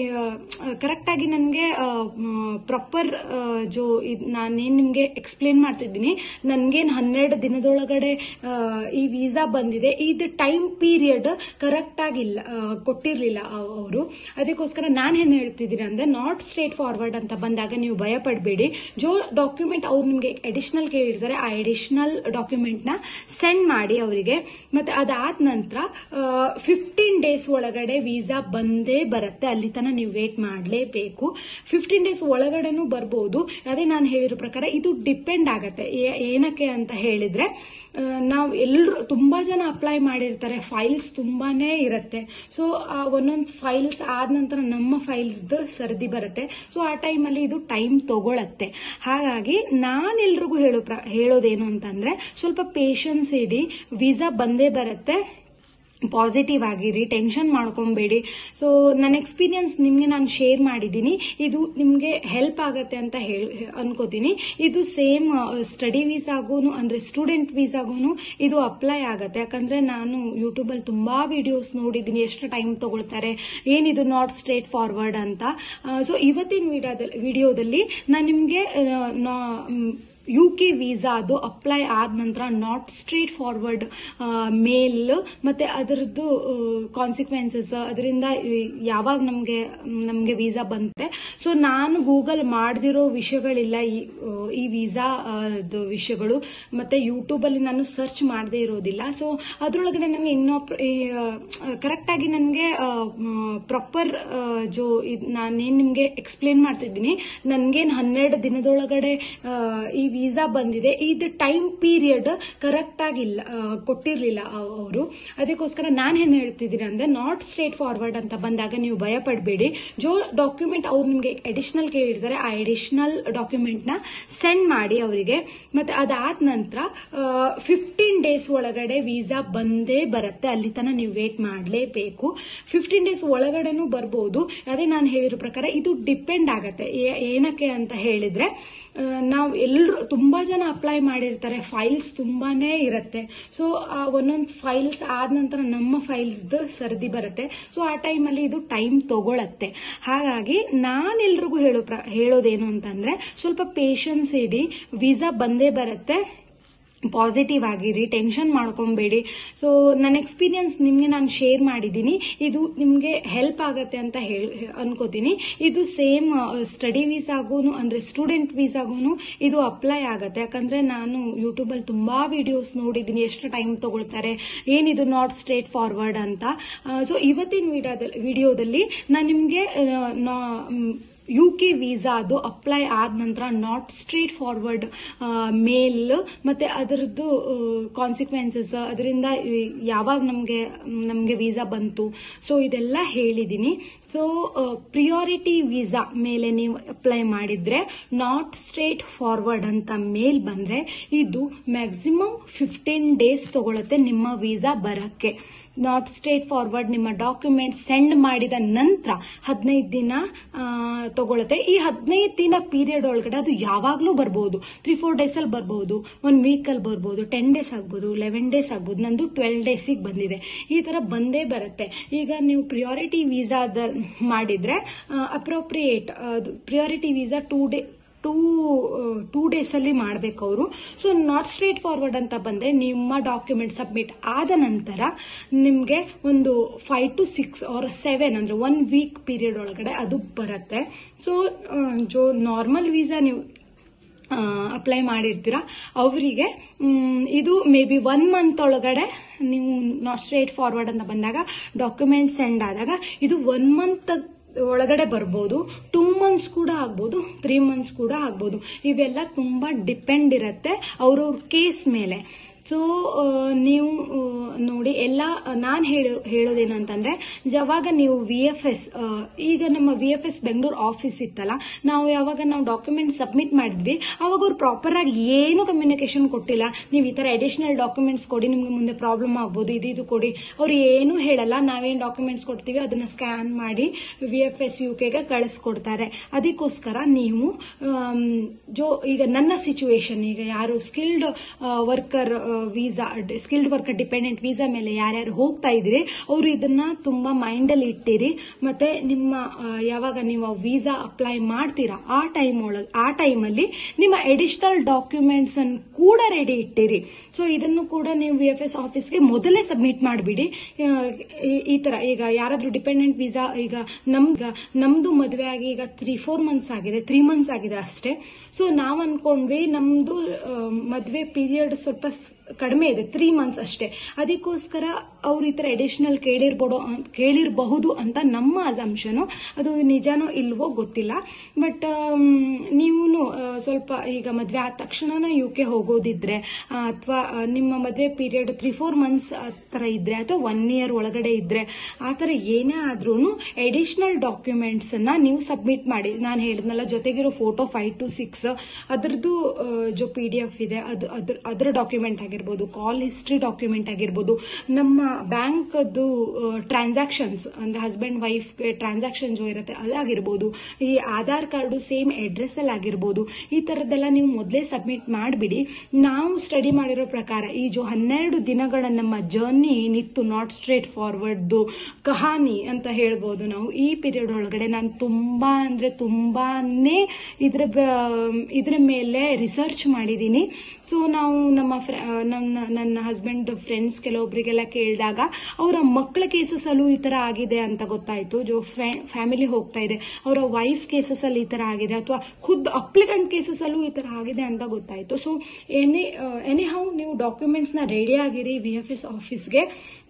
ಕರೆಕ್ಟ್ ಆಗಿ ನನಗೆ ಪ್ರಾಪರ್ ಜೋ ನಾನೇನು ನಿಮಗೆ ಎಕ್ಸ್ಪ್ಲೇನ್ ಮಾಡ್ತಿದ್ದೀನಿ ನನ್ಗೇನು ಹನ್ನೆರಡು ದಿನದೊಳಗಡೆ ಆ, ಈ ವೀಸಾ ಬಂದಿದೆ ಇದು ಟೈಮ್ ಪೀರಿಯಡ್ ಕರೆಕ್ಟ್ ಆಗಿಲ್ಲ ಆ, ಕೊಟ್ಟಿರ್ಲಿಲ್ಲ ಅವರು ಅದಕ್ಕೋಸ್ಕರ ನಾನು ಏನ್ ಹೇಳ್ತಿದ್ದೀನಿ ಅಂದ್ರೆ ನಾಟ್ ಸ್ಟ್ರೇಟ್ ಫಾರ್ವರ್ಡ್ ಅಂತ ಬಂದಾಗ ನೀವು ಭಯ ಪಡಬೇಡಿ ಜೋ ಡಾಕ್ಯುಮೆಂಟ್ ಅವ್ರು ನಿಮಗೆ ಅಡಿಷನಲ್ ಕೇಳಿರ್ತಾರೆ ಆ ಅಡಿಷನಲ್ ಡಾಕ್ಯುಮೆಂಟ್ ನ ಸೆಂಡ್ ಮಾಡಿ ಅವರಿಗೆ ಮತ್ತೆ ಅದಾದ ನಂತರ ಫಿಫ್ಟೀನ್ ಡೇಸ್ ಒಳಗಡೆ ವೀಸಾ ಬಂದೇ ಬರುತ್ತೆ ಅಲ್ಲಿ ತನಕ ನೀವು ವೇಟ್ ಮಾಡಲೇಬೇಕು ಫಿಫ್ಟೀನ್ ಡೇಸ್ ಒಳಗಡೆನೂ ಬರ್ಬೋದು ಅದೇ ನಾನು ಹೇಳಿರೋ ಪ್ರಕಾರ ಇದು ಡಿಪೆಂಡ್ ಆಗತ್ತೆ ಏ- ಏನಕ್ಕೆ ಅಂತ ಹೇಳಿದ್ರೆ ಆ, ನಾವು ಎಲ್ಲರೂ ತುಂಬಾ ಜನ ಅಪ್ಲೈ ಮಾಡಿರ್ತಾರೆ ಫೈಲ್ಸ್ ತುಂಬಾನೇ ಇರುತ್ತೆ ಸೊ ಒಂದೊಂದು ಫೈಲ್ಸ್ ಆದ ನಂತರ ನಮ್ಮ ಫೈಲ್ಸ್ದು ಸರದಿ ಬರುತ್ತೆ ಸೊ ಆ ಟೈಮಲ್ಲಿ ಇದು ಟೈಮ್ ತಗೊಳತ್ತೆ ಹಾಗಾಗಿ ನಾನು ಎಲ್ರಿಗೂ ಹೇಳೋ ಪ್ರ ಹೇಳೋದೇನು ಅಂತಂದ್ರೆ ಸ್ವಲ್ಪ ಪೇಷನ್ಸ್ ಇಡಿ ವೀಸಾ ಬಂದೇ ಬರುತ್ತೆ ಪಾಸಿಟಿವ್ ಆಗಿರಿ ಟೆನ್ಷನ್ ಮಾಡ್ಕೊಬೇಡಿ ಸೊ ನನ್ನ ಎಕ್ಸ್ಪೀರಿಯನ್ಸ್ ನಿಮಗೆ ನಾನು ಶೇರ್ ಮಾಡಿದ್ದೀನಿ ಇದು ನಿಮಗೆ ಹೆಲ್ಪ್ ಆಗತ್ತೆ ಅಂತ ಹೇಳಿ ಅನ್ಕೋತೀನಿ ಇದು ಸೇಮ್ ಸ್ಟಡಿ ವೀಸಾಗೂ ಅಂದ್ರೆ ಸ್ಟೂಡೆಂಟ್ ವೀಸಾಗೂ ಇದು ಅಪ್ಲೈ ಆಗತ್ತೆ ಯಾಕಂದ್ರೆ ನಾನು ಯೂಟ್ಯೂಬಲ್ಲಿ ತುಂಬಾ ವಿಡಿಯೋಸ್ ನೋಡಿದ್ದೀನಿ ಎಷ್ಟು ಟೈಮ್ ತಗೊಳ್ತಾರೆ ಏನಿದು ನಾಟ್ ಸ್ಟ್ರೇಟ್ ಫಾರ್ವರ್ಡ್ ಅಂತ ಸೊ ಇವತ್ತಿನ ವಿಡಿಯೋದಲ್ಲಿ ವಿಡಿಯೋದಲ್ಲಿ ನಾನು ನಿಮಗೆ ಯು ಕೆ ವೀಸಾ ಅದು ಅಪ್ಲೈ ಆದ ನಂತರ ನಾಟ್ ಸ್ಟ್ರೇಟ್ ಫಾರ್ವರ್ಡ್ ಮೇಲ್ ಮತ್ತೆ ಅದರದ್ದು ಕಾನ್ಸಿಕ್ವೆನ್ಸಸ್ ಅದರಿಂದ ಯಾವಾಗ ನಮಗೆ ನಮಗೆ ವೀಸಾ ಬಂತೆ ಸೊ ನಾನು ಗೂಗಲ್ ಮಾಡದಿರೋ ವಿಷಯಗಳಿಲ್ಲ ಈ ಆ, ಈ ವೀಸಾ ವಿಷಯಗಳು ಮತ್ತೆ ಯೂಟ್ಯೂಬಲ್ಲಿ ನಾನು ಸರ್ಚ್ ಮಾಡದೇ ಇರೋದಿಲ್ಲ ಸೊ ಅದರೊಳಗಡೆ ನನಗೆ ಇನ್ನೂ ಕರೆಕ್ಟ್ ಆಗಿ ನನಗೆ ಪ್ರಾಪರ್ ಜೋ ನಾನೇನು ನಿಮಗೆ ಎಕ್ಸ್ಪ್ಲೇನ್ ಮಾಡ್ತಿದ್ದೀನಿ ನನಗೇನು ಹನ್ನೆರಡು ದಿನದೊಳಗಡೆ ಆ, ಈ ವೀಸಾ ಬಂದಿದೆ ಇದು ಟೈಮ್ ಪೀರಿಯಡ್ ಕರೆಕ್ಟ್ ಆಗಿಲ್ಲ ಆ, ಕೊಟ್ಟಿರ್ಲಿಲ್ಲ ಅವರು ಅದಕ್ಕೋಸ್ಕರ ನಾನು ಏನ್ ಹೇಳ್ತಿದ್ದೀನಿ ಅಂದ್ರೆ ನಾಟ್ ಸ್ಟ್ರೇಟ್ ಫಾರ್ವರ್ಡ್ ಅಂತ ಬಂದಾಗ ನೀವು ಭಯ ಪಡಬೇಡಿ ಜೋ ಡಾಕ್ಯುಮೆಂಟ್ ಅವ್ರು ನಿಮಗೆ ಅಡಿಷನಲ್ ಕೇಳಿರ್ತಾರೆ ಆ ಅಡಿಷನಲ್ ಡಾಕ್ಯುಮೆಂಟ್ ನ ಸೆಂಡ್ ಮಾಡಿ ಅವರಿಗೆ ಮತ್ತೆ ಅದಾದ ನಂತರ ಫಿಫ್ಟೀನ್ ಡೇಸ್ ಒಳಗಡೆ ವೀಸಾ ಬಂದೇ ಬರುತ್ತೆ ಅಲ್ಲಿ ತನಕ ನೀವು ವೇಟ್ ಮಾಡಲೇಬೇಕು ಫಿಫ್ಟೀನ್ ಡೇಸ್ ಒಳಗಡೆನೂ ಬರ್ಬೋದು ಅದೇ ನಾನು ಹೇಳಿರೋ ಪ್ರಕಾರ ಇದು ಡಿಪೆಂಡ್ ಆಗತ್ತೆ ಏ- ಏನಕ್ಕೆ ಅಂತ ಹೇಳಿದ್ರೆ ಆ, ನಾವು ಎಲ್ಲರೂ ತುಂಬಾ ಜನ ಅಪ್ಲೈ ಮಾಡಿರ್ತಾರೆ ಫೈಲ್ಸ್ ತುಂಬಾನೇ ಇರುತ್ತೆ ಸೊ ಒಂದೊಂದು ಫೈಲ್ಸ್ ಆದ ನಂತರ ನಮ್ಮ ಫೈಲ್ಸ್ದು ಸರದಿ ಬರುತ್ತೆ ಸೊ ಆ ಟೈಮಲ್ಲಿ ಇದು ಟೈಮ್ ತಗೊಳತ್ತೆ ಹಾಗಾಗಿ ನಾನು ಎಲ್ರಿಗೂ ಹೇಳೋ ಪ್ರ ಹೇಳೋದೇನು ಅಂತಂದ್ರೆ ಸ್ವಲ್ಪ ಪೇಷನ್ಸ್ ಇಡಿ ವೀಸಾ ಬಂದೇ ಬರುತ್ತೆ ಪಾಸಿಟಿವ್ ಆಗಿರಿ ಟೆನ್ಷನ್ ಮಾಡ್ಕೊಬೇಡಿ ಸೊ ನನ್ನ ಎಕ್ಸ್ಪೀರಿಯನ್ಸ್ ನಿಮಗೆ ನಾನು ಶೇರ್ ಮಾಡಿದ್ದೀನಿ ಇದು ನಿಮಗೆ ಹೆಲ್ಪ್ ಆಗತ್ತೆ ಅಂತ ಹೇಳಿ ಅನ್ಕೋತೀನಿ ಇದು ಸೇಮ್ ಸ್ಟಡಿ ವೀಸಾಗೂ ಅಂದ್ರೆ ಸ್ಟೂಡೆಂಟ್ ವೀಸಾಗೂ ಇದು ಅಪ್ಲೈ ಆಗತ್ತೆ ಯಾಕಂದ್ರೆ ನಾನು ಯೂಟ್ಯೂಬಲ್ಲಿ ತುಂಬಾ ವಿಡಿಯೋಸ್ ನೋಡಿದ್ದೀನಿ ಎಷ್ಟು ಟೈಮ್ ತಗೊಳ್ತಾರೆ ಏನಿದು ನಾಟ್ ಸ್ಟ್ರೇಟ್ ಫಾರ್ವರ್ಡ್ ಅಂತ ಸೊ ಇವತ್ತಿನ ವಿಡಿಯೋದಲ್ಲಿ ವಿಡಿಯೋದಲ್ಲಿ ನಾನು ನಿಮಗೆ ಯು ಕೆ ವೀಸಾ ಅದು ಅಪ್ಲೈ ಆದ ನಂತರ ನಾಟ್ ಸ್ಟ್ರೇಟ್ ಫಾರ್ವರ್ಡ್ ಮೇಲ್ ಮತ್ತೆ ಅದರದ್ದು ಕಾನ್ಸಿಕ್ವೆನ್ಸಸ್ ಅದರಿಂದ ಯಾವಾಗ ನಮಗೆ ನಮಗೆ ವೀಸಾ ಬಂತು ಸೊ ಇದೆಲ್ಲ ಹೇಳಿದ್ದೀನಿ ಸೊ ಪ್ರಿಯಾರಿಟಿ ವೀಸಾ ಮೇಲೆ ನೀವು ಅಪ್ಲೈ ಮಾಡಿದ್ರೆ ನಾಟ್ ಸ್ಟ್ರೇಟ್ ಫಾರ್ವರ್ಡ್ ಅಂತ ಮೇಲ್ ಬಂದ್ರೆ ಇದು ಮ್ಯಾಕ್ಸಿಮಮ್ ಫಿಫ್ಟೀನ್ ಡೇಸ್ ತಗೊಳುತ್ತೆ ನಿಮ್ಮ ವೀಸಾ ಬರಕ್ಕೆ ನಾಟ್ ಸ್ಟ್ರೇಟ್ ಫಾರ್ವರ್ಡ್ ನಿಮ್ಮ ಡಾಕ್ಯುಮೆಂಟ್ ಸೆಂಡ್ ಮಾಡಿದ ನಂತರ ಹದಿನೈದು ದಿನ ಆ, ತಗೊಳುತ್ತೆ ಈ ಹದಿನೈದು ದಿನ ಪೀರಿಯಡ್ ಒಳಗಡೆ ಅದು ಯಾವಾಗಲೂ ಬರ್ಬೋದು ತ್ರೀ ಫೋರ್ ಡೇಸಲ್ಲಿ ಬರ್ಬೋದು ಒಂದು ವೀಕಲ್ಲಿ ಬರ್ಬೋದು ಟೆನ್ ಡೇಸ್ ಆಗ್ಬೋದು ಲೆವೆನ್ ಡೇಸ್ ಆಗ್ಬೋದು ನಂದು ಟ್ವೆಲ್ ಡೇಸಿಗೆ ಬಂದಿದೆ ಈ ಥರ ಬಂದೇ ಬರುತ್ತೆ ಈಗ ನೀವು ಪ್ರಿಯಾರಿಟಿ ವೀಸಾದ ಮಾಡಿದ್ರೆ ಅಪ್ರೋಪ್ರಿಯೇಟ್ ಅದು priority visa two day two two ಡೇಸಲ್ಲಿ ಮಾಡಬೇಕು ಅವರು ಸೊ ನಾಟ್ ಸ್ಟ್ರೇಟ್ ಫಾರ್ವರ್ಡ್ ಅಂತ ಬಂದರೆ ನಿಮ್ಮ ಡಾಕ್ಯುಮೆಂಟ್ ಸಬ್ಮಿಟ್ ಆದ ನಂತರ ನಿಮಗೆ ಒಂದು five to six or seven ಅಂದರೆ ಒನ್ ವೀಕ್ ಪೀರಿಯಡ್ ಒಳಗಡೆ ಅದು ಬರುತ್ತೆ ಸೊ ಜೋ ನಾರ್ಮಲ್ ವೀಸಾ ನೀವು ಅಪ್ಲೈ ಮಾಡಿರ್ತೀರ ಅವರಿಗೆ ಇದು ಮೇ ಬಿ ಒನ್ ಮಂತ್ ಒಳಗಡೆ ನೀವು ನಾಟ್ ಸ್ಟ್ರೇಟ್ ಫಾರ್ವರ್ಡ್ ಅಂತ ಬಂದಾಗ ಡಾಕ್ಯುಮೆಂಟ್ ಸೆಂಡ್ ಆದಾಗ ಇದು ಒನ್ ಮಂತ್ ಒಳಗಡೆ ಬರ್ಬೋದು ಟೂ ಮಂತ್ಸ್ ಕೂಡ ಆಗ್ಬೋದು ತ್ರೀ ಮಂತ್ಸ್ ಕೂಡ ಆಗ್ಬೋದು ಇವೆಲ್ಲ ತುಂಬ ಡಿಪೆಂಡ್ ಇರುತ್ತೆ ಅವ್ರವ್ರ ಕೇಸ್ ಮೇಲೆ ಸೊ ನೀವು ಆ, ನೋಡಿ ಎಲ್ಲ ನಾನು ಹೇಳೋ ಹೇಳೋದೇನು ಅಂತಂದ್ರೆ ಯಾವಾಗ ನೀವು ವಿ ಎಫ್ ಎಸ್ ಈಗ ನಮ್ಮ V F S Bengaluru office ಇತ್ತಲ್ಲ ನಾವು ಯಾವಾಗ ನಾವು ಡಾಕ್ಯುಮೆಂಟ್ ಸಬ್ಮಿಟ್ ಮಾಡಿದ್ವಿ ಅವಾಗ ಅವ್ರು ಪ್ರಾಪರ್ ಆಗಿ ಏನು ಕಮ್ಯುನಿಕೇಶನ್ ಕೊಟ್ಟಿಲ್ಲ ನೀವು ಈ ತರ ಅಡಿಷನಲ್ ಡಾಕ್ಯುಮೆಂಟ್ಸ್ ಕೊಡಿ ನಿಮ್ಗೆ ಮುಂದೆ ಪ್ರಾಬ್ಲಮ್ ಆಗ್ಬೋದು ಇದು ಇದು ಕೊಡಿ ಅವ್ರು ಏನು ಹೇಳಲ್ಲ ನಾವೇನು ಡಾಕ್ಯುಮೆಂಟ್ಸ್ ಕೊಡ್ತೀವಿ ಅದನ್ನ ಸ್ಕ್ಯಾನ್ ಮಾಡಿ ವಿ ಎಫ್ ಎಸ್ ಯು ಕೆಗೆ ಕಳಿಸ್ಕೊಡ್ತಾರೆ ಅದಕ್ಕೋಸ್ಕರ ನೀವು ಆಮ್, ಜೋ ಈಗ ನನ್ನ ಸಿಚುವೇಶನ್ ಈಗ ಯಾರು skilled worker visa skilled worker dependent visa ಮೇಲೆ ಯಾರ್ಯಾರು ಹೋಗ್ತಾ ಇದ್ದೀರಿ ಅವರು ಇದನ್ನ ತುಂಬಾ ಮೈಂಡಲ್ಲಿ ಇಟ್ಟಿರಿ ಮತ್ತೆ ನಿಮ್ಮ ಆ, ಯಾವಾಗ ನೀವು ವೀಸಾ ಅಪ್ಲೈ ಮಾಡ್ತೀರಾ ಆ ಟೈಮ್ ಒಳಗೆ ಆ ಟೈಮಲ್ಲಿ ನಿಮ್ಮ ಎಡಿಷನಲ್ ಡಾಕ್ಯುಮೆಂಟ್ಸ್ ಅನ್ನು ಕೂಡ ರೆಡಿ ಇಟ್ಟಿರಿ ಸೊ ಇದನ್ನು ಕೂಡ ನೀವು ವಿ ಎಫ್ ಎಸ್ ಆಫೀಸ್ಗೆ ಮೊದಲೇ ಸಬ್ಮಿಟ್ ಮಾಡಿಬಿಡಿ ಈ ತರ ಈಗ ಯಾರಾದ್ರೂ ಡಿಪೆಂಡೆಂಟ್ ವೀಸಾ ಈಗ ನಮ್ಗ ನಮ್ದು ಮದುವೆ ಆಗಿ ಈಗ ತ್ರೀ ಫೋರ್ ಮಂತ್ಸ್ ಆಗಿದೆ ತ್ರೀ ಮಂತ್ಸ್ ಆಗಿದೆ ಅಷ್ಟೇ ಸೊ ನಾವ್ ಅನ್ಕೊಂಡ್ವಿ ನಮ್ದು ಆ, ಮದ್ವೆ ಪೀರಿಯಡ್ ಸ್ವಲ್ಪ ಸ್- ಕಡಿಮೆ ಇದೆ ತ್ರೀ ಮಂತ್ಸ್ ಅಷ್ಟೇ ಅದಕ್ಕೋಸ್ಕರ ಅವ್ರು ಈ ತರ ಅಡಿಷನಲ್ ಕೇಳಿರ್ಬೋದು ಕೇಳಿರಬಹುದು ಅಂತ ನಮ್ಮ ಅಸಂಪ್ಷನು ಅದು ನಿಜಾನೋ ಇಲ್ವೋ ಗೊತ್ತಿಲ್ಲ ಬಟ್ ನೀವು ಸ್ವಲ್ಪ ಈಗ ಮದ್ವೆ ಆದ ತಕ್ಷಣನೇ ಯು ಕೆ ಹೋಗೋದಿದ್ರೆ ಅಥವಾ ನಿಮ್ಮ ಮದುವೆ ಪೀರಿಯಡ್ ತ್ರೀ ಫೋರ್ ಮಂತ್ಸ್ ಆ ಥರ ಇದ್ರೆ ಅಥವಾ ಒನ್ ಇಯರ್ ಒಳಗಡೆ ಇದ್ರೆ ಆ ಥರ ಏನೇ ಆದ್ರೂ ಎಡಿಷನಲ್ ಡಾಕ್ಯುಮೆಂಟ್ಸ್ ಅನ್ನ ನೀವು ಸಬ್ಮಿಟ್ ಮಾಡಿ ನಾನು ಹೇಳಿದ್ನಲ್ಲ ಜೊತೆಗಿರೋ ಫೋಟೋ ಫೈವ್ ಟು ಸಿಕ್ಸ್ ಅದರದ್ದು ಜೋ ಪಿ ಡಿ ಎಫ್ ಇದೆ ಅದು ಅದ್ರ ಅದರ ಡಾಕ್ಯುಮೆಂಟ್ ಆಗಿರ್ಬೋದು ಕಾಲ್ ಹಿಸ್ಟ್ರಿ ಡಾಕ್ಯುಮೆಂಟ್ ಆಗಿರ್ಬೋದು ನಮ್ಮ ಬ್ಯಾಂಕ್ದು ಟ್ರಾನ್ಸಾಕ್ಷನ್ಸ್ ಅಂದ್ರೆ ಹಸ್ಬೆಂಡ್ ವೈಫ್ ಟ್ರಾನ್ಸಾಕ್ಷನ್ ಜೋ ಇರುತ್ತೆ ಅದಾಗಿರ್ಬೋದು ಈ ಆಧಾರ್ ಕಾರ್ಡು ಸೇಮ್ ಅಡ್ರೆಸ್ ಅಲ್ಲಿ ಆಗಿರ್ಬೋದು ಈ ತರದ್ದೆಲ್ಲ ನೀವು ಮೊದಲೇ ಸಬ್ಮಿಟ್ ಮಾಡಿಬಿಡಿ ನಾವು ಸ್ಟಡಿ ಮಾಡಿರೋ ಪ್ರಕಾರ ಈ ಜೋ ಹನ್ನೆರಡು ದಿನಗಳ ನಮ್ಮ ಜರ್ನಿ ಏನಿತ್ತು ನಾಟ್ ಸ್ಟ್ರೇಟ್ ಫಾರ್ವರ್ಡ್ದು ಕಹಾನಿ ಅಂತ ಹೇಳ್ಬೋದು ನಾವು ಈ ಪೀರಿಯಡ್ ಒಳಗಡೆ ನಾನು ತುಂಬಾ ಅಂದ್ರೆ ತುಂಬಾನೇ ಇದ್ರ ಬ- ಇದ್ರ ಮೇಲೆ ರಿಸರ್ಚ್ ಮಾಡಿದ್ದೀನಿ ಸೊ ನಾವು ನಮ್ಮ ಫ್ರ- ನನ್ನ ನನ್ನ ಹಸ್ಬೆಂಡ್ ಫ್ರೆಂಡ್ಸ್ ಕೆಲವೊಬ್ಬರಿಗೆಲ್ಲ ಕೇಳಿದಾಗ ಅವರ ಮಕ್ಕಳ ಕೇಸಸ್ ಅಲ್ಲೂ ಈ ತರ ಆಗಿದೆ ಅಂತ ಗೊತ್ತಾಯ್ತು ಜೋ ಫ್ಯಾಮಿಲಿ ಹೋಗ್ತಾ ಇದೆ ಅವರ ವೈಫ್ ಕೇಸಸ್ ಅಲ್ಲಿ ಈ ತರ ಆಗಿದೆ ಅಥವಾ ಖುದ್ ಅಪ್ಲಿಕೆಂಟ್ ಕೇಸಸ್ ಅಲ್ಲೂ ಈ ತರ ಆಗಿದೆ ಅಂತ ಗೊತ್ತಾಯ್ತು ಸೊ ಎನಿ ಎನಿ ಹೌ ನೀವು ಡಾಕ್ಯುಮೆಂಟ್ಸ್ ನ ರೆಡಿ ಆಗಿರಿ ವಿ ಎಫ್ ಎಸ್ ಆಫೀಸ್ಗೆ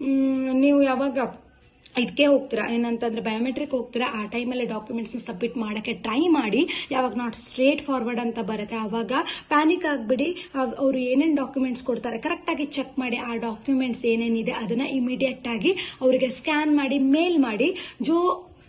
ನೀವು ಯಾವಾಗ ಇದಕ್ಕೆ ಹೋಗ್ತೀರಾ ಏನಂತಂದ್ರೆ ಬಯೋಮೆಟ್ರಿಕ್ ಹೋಗ್ತೀರಾ ಆ ಟೈಮಲ್ಲಿ ಡಾಕ್ಯುಮೆಂಟ್ಸ್ ಸಬ್ಮಿಟ್ ಮಾಡಕ್ಕೆ ಟ್ರೈ ಮಾಡಿ ಯಾವಾಗ ನಾಟ್ ಸ್ಟ್ರೇಟ್ ಫಾರ್ವರ್ಡ್ ಅಂತ ಬರುತ್ತೆ ಆವಾಗ ಪ್ಯಾನಿಕ್ ಆಗ್ಬಿಡಿ ಅವರು ಏನೇನು ಡಾಕ್ಯುಮೆಂಟ್ಸ್ ಕೊಡ್ತಾರೆ ಕರೆಕ್ಟ್ ಆಗಿ ಚೆಕ್ ಮಾಡಿ ಆ ಡಾಕ್ಯುಮೆಂಟ್ಸ್ ಏನೇನಿದೆ ಅದನ್ನ ಇಮಿಡಿಯೇಟ್ ಆಗಿ ಅವರಿಗೆ ಸ್ಕ್ಯಾನ್ ಮಾಡಿ ಮೇಲ್ ಮಾಡಿ ಜೋ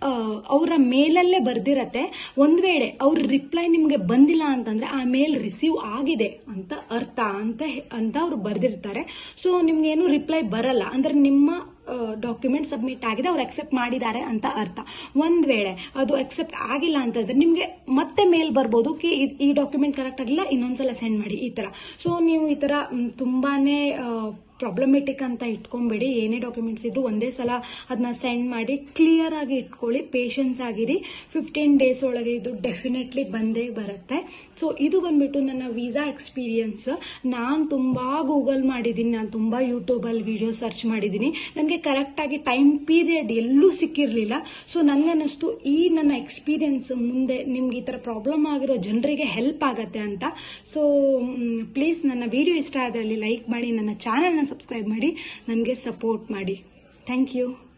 ಅವರ ಮೇಲಲ್ಲೇ ಬರ್ದಿರತ್ತೆ ಒಂದ್ ವೇಳೆ ಅವ್ರ ರಿಪ್ಲೈ ನಿಮ್ಗೆ ಬಂದಿಲ್ಲ ಅಂತಂದ್ರೆ ಆ ಮೇಲ್ ರಿಸೀವ್ ಆಗಿದೆ ಅಂತ ಅರ್ಥ ಅಂತ ಹೆ- ಅಂತ ಅವ್ರು ಬರ್ದಿರ್ತಾರೆ ಸೊ ನಿಮ್ಗೆ ಏನು ರಿಪ್ಲೈ ಬರಲ್ಲ ಅಂದ್ರೆ ನಿಮ್ಮ ಡಾಕ್ಯುಮೆಂಟ್ ಸಬ್ಮಿಟ್ ಆಗಿದೆ ಅವ್ರು ಅಕ್ಸೆಪ್ಟ್ ಮಾಡಿದ್ದಾರೆ ಅಂತ ಅರ್ಥ ಒಂದ್ ವೇಳೆ ಅದು ಅಕ್ಸೆಪ್ಟ್ ಆಗಿಲ್ಲ ಅಂತಂದ್ರೆ ನಿಮ್ಗೆ ಮತ್ತೆ ಮೇಲ್ ಬರ್ಬೋದು ಕಿ ಇದ್- ಈ ಡಾಕ್ಯುಮೆಂಟ್ ಕರೆಕ್ಟ್ ಆಗಿಲ್ಲ ಇನ್ನೊಂದ್ಸಲ ಸೆಂಡ್ ಮಾಡಿ ಈ ತರ ಸೊ ನೀವು ಈ ತರ ಮ್, ತುಂಬಾನೇ ಪ್ರಾಬ್ಲಮೆಟಿಕ್ ಅಂತ ಇಟ್ಕೊಂಬೇಡಿ ಏನೇ ಡಾಕ್ಯುಮೆಂಟ್ಸ್ ಇದ್ರು ಒಂದೇ ಸಲ ಅದನ್ನ ಸೆಂಡ್ ಮಾಡಿ ಕ್ಲಿಯರ್ ಆಗಿ ಇಟ್ಕೊಳ್ಳಿ ಪೇಷನ್ಸ್ ಆಗಿರಿ ಫಿಫ್ಟೀನ್ ಡೇಸ್ ಒಳಗೆ ಇದು ಡೆಫಿನೆಟ್ಲಿ ಬಂದೇ ಬರುತ್ತೆ ಸೊ ಇದು ಬಂದ್ಬಿಟ್ಟು ನನ್ನ ವೀಸಾ ಎಕ್ಸ್ಪೀರಿಯನ್ಸ್ ನಾನು ತುಂಬಾ ಗೂಗಲ್ ಮಾಡಿದ್ದೀನಿ ನಾನು ತುಂಬಾ ಯೂಟ್ಯೂಬಲ್ಲಿ ವಿಡಿಯೋ ಸರ್ಚ್ ಮಾಡಿದ್ದೀನಿ ನನಗೆ ಕರೆಕ್ಟ್ ಆಗಿ ಟೈಮ್ ಪೀರಿಯಡ್ ಎಲ್ಲೂ ಸಿಕ್ಕಿರಲಿಲ್ಲ ಸೊ ನನಗನ್ನಿಸ್ತು ಈ ನನ್ನ ಎಕ್ಸ್ಪೀರಿಯನ್ಸ್ ಮುಂದೆ ನಿಮ್ಗೆ ಈ ಥರ ಪ್ರಾಬ್ಲಮ್ ಆಗಿರೋ ಜನರಿಗೆ ಹೆಲ್ಪ್ ಆಗತ್ತೆ ಅಂತ ಸೊ ಪ್ಲೀಸ್ ನನ್ನ ವಿಡಿಯೋ ಇಷ್ಟ ಆದಲ್ಲಿ ಲೈಕ್ ಮಾಡಿ ನನ್ನ ಚಾನಲ್ನ ಸಬ್ಸ್ಕ್ರೈಬ್ ಮಾಡಿ ನನಗೆ ಸಪೋರ್ಟ್ ಮಾಡಿ ಥ್ಯಾಂಕ್ ಯು